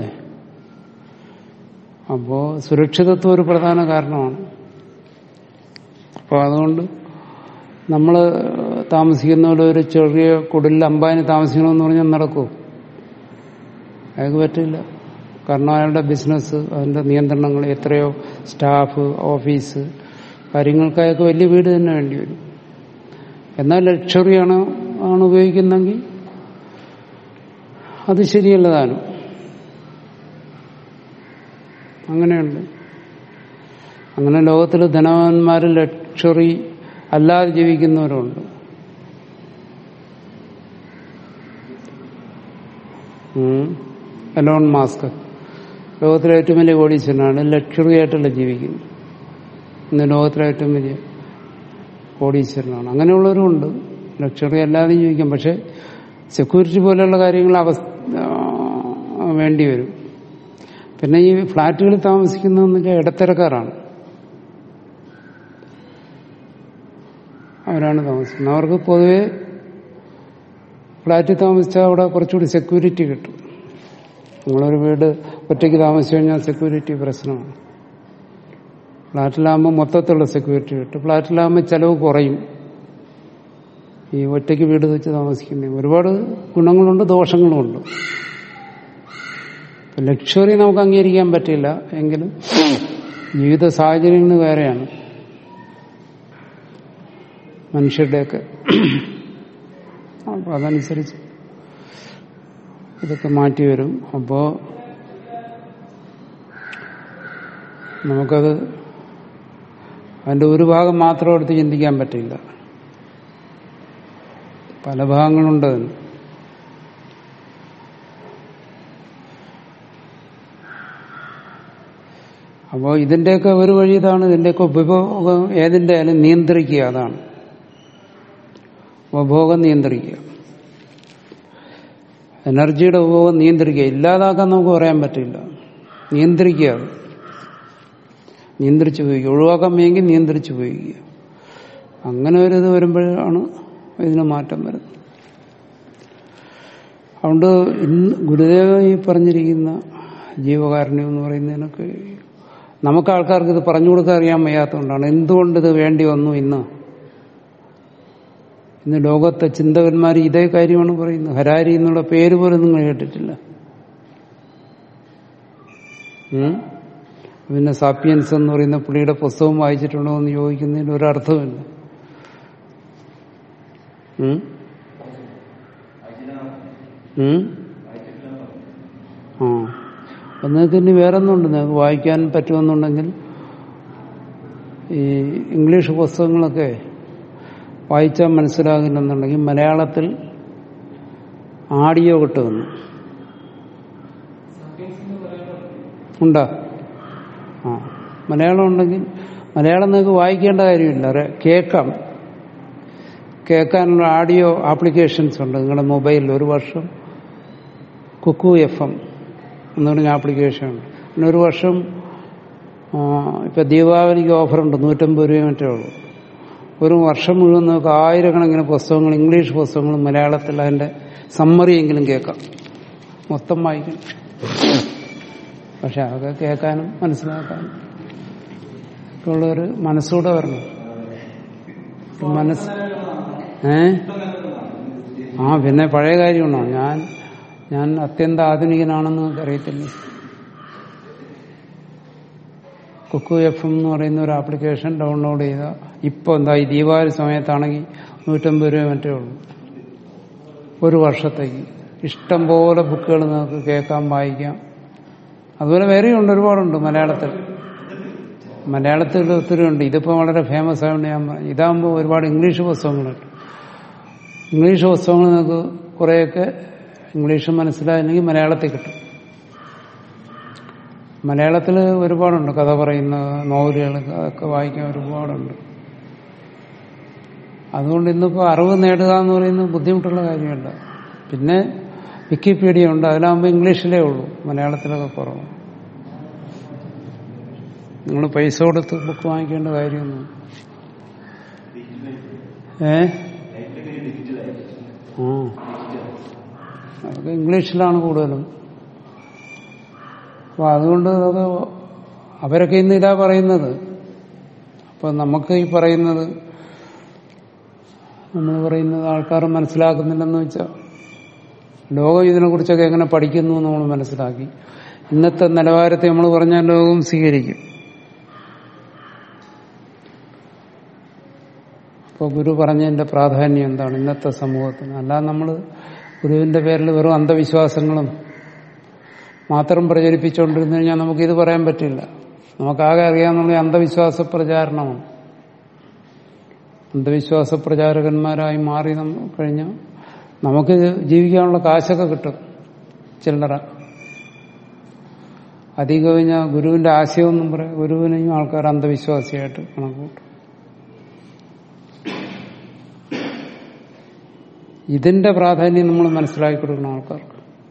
അപ്പോ സുരക്ഷിതത്വം ഒരു പ്രധാന കാരണമാണ് അപ്പോൾ അതുകൊണ്ട് നമ്മൾ താമസിക്കുന്ന പോലെ ഒരു ചെറിയ കുടിലിൽ അമ്പാനി താമസിക്കണമെന്ന് പറഞ്ഞാൽ നടക്കൂ അയാൾക്ക് പറ്റില്ല കാരണം അയാളുടെ ബിസിനസ് അതിന്റെ നിയന്ത്രണങ്ങൾ എത്രയോ സ്റ്റാഫ് ഓഫീസ് കാര്യങ്ങൾക്ക് അയാൾക്ക് വലിയ വീട് തന്നെ വേണ്ടി വരും എന്നാൽ ലക്ഷറിയാണ് ആണ് ഉപയോഗിക്കുന്നെങ്കിൽ അത് ശരിയല്ല താനും അങ്ങനെയുണ്ട് അങ്ങനെ ലോകത്തിൽ ധനവാന്മാർ ലക്ഷറി അല്ലാതെ ജീവിക്കുന്നവരുണ്ട് എലോൺ മാസ്ക് ലോകത്തിലെ ഏറ്റവും വലിയ കോടീശ്വരനാണ് ലക്ഷറി ആയിട്ടല്ല ജീവിക്കുന്നത് ഇന്ന് ലോകത്തിലെ ഏറ്റവും വലിയ കോടീശ്വരനാണ് അങ്ങനെയുള്ളവരും ഉണ്ട് ലക്ഷറി അല്ലാതെ ജീവിക്കാം പക്ഷെ സെക്യൂരിറ്റി പോലെയുള്ള കാര്യങ്ങൾ അവസ്ഥ വേണ്ടി വരും പിന്നെ ഈ ഫ്ളാറ്റുകളിൽ താമസിക്കുന്നതെന്ന് വെച്ചാൽ ഇടത്തരക്കാരാണ് അവരാണ് താമസിക്കുന്നത് അവർക്ക് പൊതുവെ ഫ്ളാറ്റിൽ താമസിച്ചാൽ അവിടെ കുറച്ചുകൂടി സെക്യൂരിറ്റി കിട്ടും നിങ്ങളൊരു വീട് ഒറ്റയ്ക്ക് താമസിച്ചു കഴിഞ്ഞാൽ സെക്യൂരിറ്റി പ്രശ്നമാണ് ഫ്ളാറ്റിലാകുമ്പോൾ മൊത്തത്തിലുള്ള സെക്യൂരിറ്റി കിട്ടും ഫ്ളാറ്റിലാകുമ്പോൾ ചെലവ് കുറയും ഈ ഒറ്റയ്ക്ക് വീട് വെച്ച് താമസിക്കുന്നത് ഒരുപാട് ഗുണങ്ങളുണ്ട് ദോഷങ്ങളുമുണ്ട് ലക്ഷറി നമുക്ക് അംഗീകരിക്കാൻ പറ്റില്ല എങ്കിലും ജീവിത സാഹചര്യങ്ങൾ വേറെയാണ് മനുഷ്യരുടെയൊക്കെ അപ്പൊ അതനുസരിച്ച് ഇതൊക്കെ മാറ്റി വരും അപ്പോ നമുക്കത് അതിന്റെ ഒരു ഭാഗം മാത്രം എടുത്ത് ചിന്തിക്കാൻ പറ്റില്ല പല ഭാഗങ്ങളുണ്ട് അതിന് അപ്പോൾ ഇതിന്റെയൊക്കെ ഒരു വഴി ഇതാണ് ഇതിന്റെയൊക്കെ ഉപഭോഗം ഏതിന്റെ ആയാലും നിയന്ത്രിക്കുക അതാണ് ഉപഭോഗം നിയന്ത്രിക്കുക എനർജിയുടെ ഉപഭോഗം നിയന്ത്രിക്കുക ഇല്ലാതാക്കാൻ നമുക്ക് പറയാൻ പറ്റില്ല നിയന്ത്രിക്കുക അത് നിയന്ത്രിച്ച് ഉപയോഗിക്കുക ഒഴിവാക്കാൻ വേണമെങ്കിൽ നിയന്ത്രിച്ച് ഉപയോഗിക്കുക അങ്ങനെ ഒരു ഇത് വരുമ്പോഴാണ് ഇതിന് മാറ്റം വരുന്നത് അതുകൊണ്ട് ഇന്ന് ഗുരുദേവ ഈ പറഞ്ഞിരിക്കുന്ന ജീവകാരുണ്യം എന്ന് പറയുന്നതിനൊക്കെ നമുക്ക് ആൾക്കാർക്ക് ഇത് പറഞ്ഞു കൊടുക്കാൻ അറിയാൻ വയ്യാത്തതുകൊണ്ടാണ് എന്തുകൊണ്ട് ഇത് വേണ്ടി വന്നു ഇന്ന് ഇന്ന് ലോകത്തെ ചിന്തകന്മാർ ഇതേ കാര്യമാണ് പറയുന്നത് ഹരാരി എന്നുള്ള പേര് പോലും നിങ്ങൾ കേട്ടിട്ടില്ല ഉം? പിന്നെ സാപ്പിയൻസ് എന്ന് പറയുന്ന പുള്ളിയുടെ പുസ്തകം വായിച്ചിട്ടുണ്ടോ എന്ന് ചോദിക്കുന്നതിന് ഒരർത്ഥമില്ല ഉം? ഉം? ആ അപ്പൊ നിങ്ങൾക്ക് ഇനി വേറെ ഒന്നുണ്ട് നിങ്ങൾക്ക് വായിക്കാൻ പറ്റുമെന്നുണ്ടെങ്കിൽ ഈ ഇംഗ്ലീഷ് പുസ്തകങ്ങളൊക്കെ വായിച്ചാൽ മനസ്സിലാകില്ലെന്നുണ്ടെങ്കിൽ മലയാളത്തിൽ ആഡിയോ കിട്ടുമെന്ന് ഉണ്ടോ ആ മലയാളം ഉണ്ടെങ്കിൽ മലയാളം നിങ്ങൾക്ക് വായിക്കേണ്ട കാര്യമില്ല അറെ കേൾക്കാം കേൾക്കാനുള്ള ആഡിയോ ആപ്ലിക്കേഷൻസ് ഉണ്ട് നിങ്ങളുടെ മൊബൈലിൽ ഒരു വർഷം കുക്കു എഫ് എം എന്ന് പറഞ്ഞ ആപ്ലിക്കേഷൻ ഉണ്ട് പിന്നെ ഒരു വർഷം ആ, ഇപ്പൊ ദീപാവലിക്ക് ഓഫറുണ്ട് നൂറ്റമ്പത് രൂപ മറ്റേ ഉള്ളൂ ഒരു വർഷം മുഴുവൻ നമുക്ക് ആയിരക്കണക്കിന് പുസ്തകങ്ങൾ ഇംഗ്ലീഷ് പുസ്തകങ്ങൾ മലയാളത്തിൽ അതിന്റെ സമ്മറി എങ്കിലും കേൾക്കാം മൊത്തം വായിക്കണം പക്ഷെ അതൊക്കെ കേൾക്കാനും മനസ്സിലാക്കാനും ഒക്കെ ഉള്ളൊരു മനസ്സൂടെ വരണം മനസ്സ് ഏ ആ പിന്നെ പഴയ കാര്യമാണോ ഞാൻ ഞാൻ അത്യന്ത ആധുനികനാണെന്ന് നിങ്ങൾക്ക് അറിയത്തില്ല കുക്കു എഫ് എം എന്ന് പറയുന്ന ഒരു ആപ്ലിക്കേഷൻ ഡൗൺലോഡ് ചെയ്ത ഇപ്പൊ എന്താ ഈ ദീപാവലി സമയത്താണെങ്കിൽ നൂറ്റമ്പത് രൂപ മറ്റേ ഉള്ളൂ ഒരു വർഷത്തേക്ക് ഇഷ്ടം പോലെ ബുക്കുകൾ നിങ്ങൾക്ക് കേൾക്കാം വായിക്കാം അതുപോലെ വേറെയുണ്ട് ഒരുപാടുണ്ട് മലയാളത്തിൽ മലയാളത്തിൽ ഒത്തിരി ഉണ്ട് ഇതിപ്പോ വളരെ ഫേമസ് ആയതുകൊണ്ട് ഞാൻ പറഞ്ഞു. ഇതാകുമ്പോൾ ഒരുപാട് ഇംഗ്ലീഷ് പുസ്തകങ്ങളുണ്ട് ഇംഗ്ലീഷ് പുസ്തകങ്ങൾ നിങ്ങൾക്ക് കുറേയൊക്കെ ഇംഗ്ലീഷ് മനസ്സിലായില്ലെങ്കിൽ മലയാളത്തിൽ കിട്ടും മലയാളത്തിൽ ഒരുപാടുണ്ട് കഥ പറയുന്ന നോവലുകൾ അതൊക്കെ വായിക്കാൻ ഒരുപാടുണ്ട് അതുകൊണ്ട് ഇന്നിപ്പോൾ അറിവ് നേടുക എന്ന് പറയുന്നത് ബുദ്ധിമുട്ടുള്ള കാര്യമല്ല പിന്നെ വിക്കിപീഡിയ ഉണ്ട് അതിലാകുമ്പോൾ ഇംഗ്ലീഷിലേ ഉള്ളൂ മലയാളത്തിലൊക്കെ കുറവ് നിങ്ങൾ പൈസ കൊടുത്ത് ബുക്ക് വാങ്ങിക്കേണ്ട കാര്യമൊന്നും ഏ ആ അതൊക്കെ ഇംഗ്ലീഷിലാണ് കൂടുതലും അപ്പൊ അതുകൊണ്ട് അത് അവരൊക്കെ ഇന്ന് ഇതാ പറയുന്നത് അപ്പൊ നമുക്ക് ഈ പറയുന്നത് നമ്മൾ പറയുന്നത് ആൾക്കാർ മനസ്സിലാക്കുന്നില്ലെന്ന് വെച്ചാൽ ലോകം ഇതിനെക്കുറിച്ചൊക്കെ എങ്ങനെ പഠിക്കുന്നു എന്ന് നമ്മൾ മനസ്സിലാക്കി ഇന്നത്തെ നിലവാരത്തെ നമ്മൾ പറഞ്ഞാൽ ലോകം സ്വീകരിക്കും അപ്പോൾ ഗുരു പറഞ്ഞതിന്റെ പ്രാധാന്യം എന്താണ് ഇന്നത്തെ സമൂഹത്തിന് അല്ലാതെ നമ്മൾ ഗുരുവിന്റെ പേരിൽ വെറും അന്ധവിശ്വാസങ്ങളും മാത്രം പ്രചരിപ്പിച്ചുകൊണ്ടിരുന്നു കഴിഞ്ഞാൽ നമുക്കിത് പറയാൻ പറ്റില്ല നമുക്കാകെ അറിയാവുന്ന അന്ധവിശ്വാസ പ്രചാരണമാണ് അന്ധവിശ്വാസ പ്രചാരകന്മാരായി മാറി നമ്മ കഴിഞ്ഞാൽ നമുക്ക് ജീവിക്കാനുള്ള കാശൊക്കെ കിട്ടും ചില്ലറ അധികം കഴിഞ്ഞാൽ ഗുരുവിന്റെ ആശയമൊന്നും പറയാം ഗുരുവിനെയും ആൾക്കാർ അന്ധവിശ്വാസിയായിട്ട് കണക്കൂട്ടും ഇതിന്റെ പ്രാധാന്യം നമ്മൾ മനസ്സിലാക്കി കൊടുക്കണം ആൾക്കാർക്ക്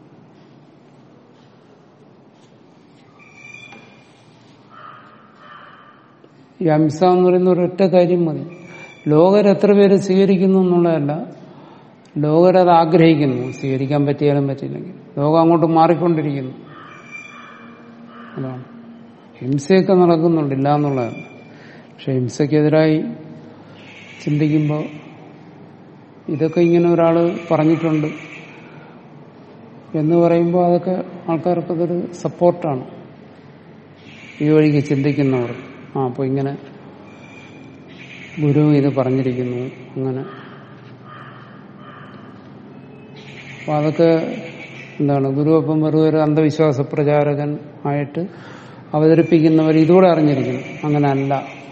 ഈ അംസ എന്ന് പറയുന്ന ഒരൊറ്റ കാര്യം മതി ലോകർ എത്ര പേര് സ്വീകരിക്കുന്നു എന്നുള്ളതല്ല ലോകരത് ആഗ്രഹിക്കുന്നു സ്വീകരിക്കാൻ പറ്റിയാലും പറ്റിയില്ലെങ്കിൽ ലോകം അങ്ങോട്ട് മാറിക്കൊണ്ടിരിക്കുന്നു അതാണ് ഹിംസയൊക്കെ നടക്കുന്നുണ്ട് ഇല്ല എന്നുള്ളതല്ല പക്ഷെ ഹിംസയ്ക്കെതിരായി ചിന്തിക്കുമ്പോൾ ഇതൊക്കെ ഇങ്ങനെ ഒരാൾ പറഞ്ഞിട്ടുണ്ട് എന്ന് പറയുമ്പോൾ അതൊക്കെ ആൾക്കാർക്കതൊരു സപ്പോർട്ടാണ് ഈ വഴിക്ക് ചിന്തിക്കുന്നവർ ആ അപ്പോൾ ഇങ്ങനെ ഗുരു ഇത് പറഞ്ഞിരിക്കുന്നു അങ്ങനെ അപ്പൊ അതൊക്കെ എന്താണ് ഗുരു അപ്പം വെറുതെ ഒരു അന്ധവിശ്വാസ പ്രചാരകൻ ആയിട്ട് അവതരിപ്പിക്കുന്നവർ ഇതുകൂടെ അറിഞ്ഞിരിക്കണം അങ്ങനെ അല്ല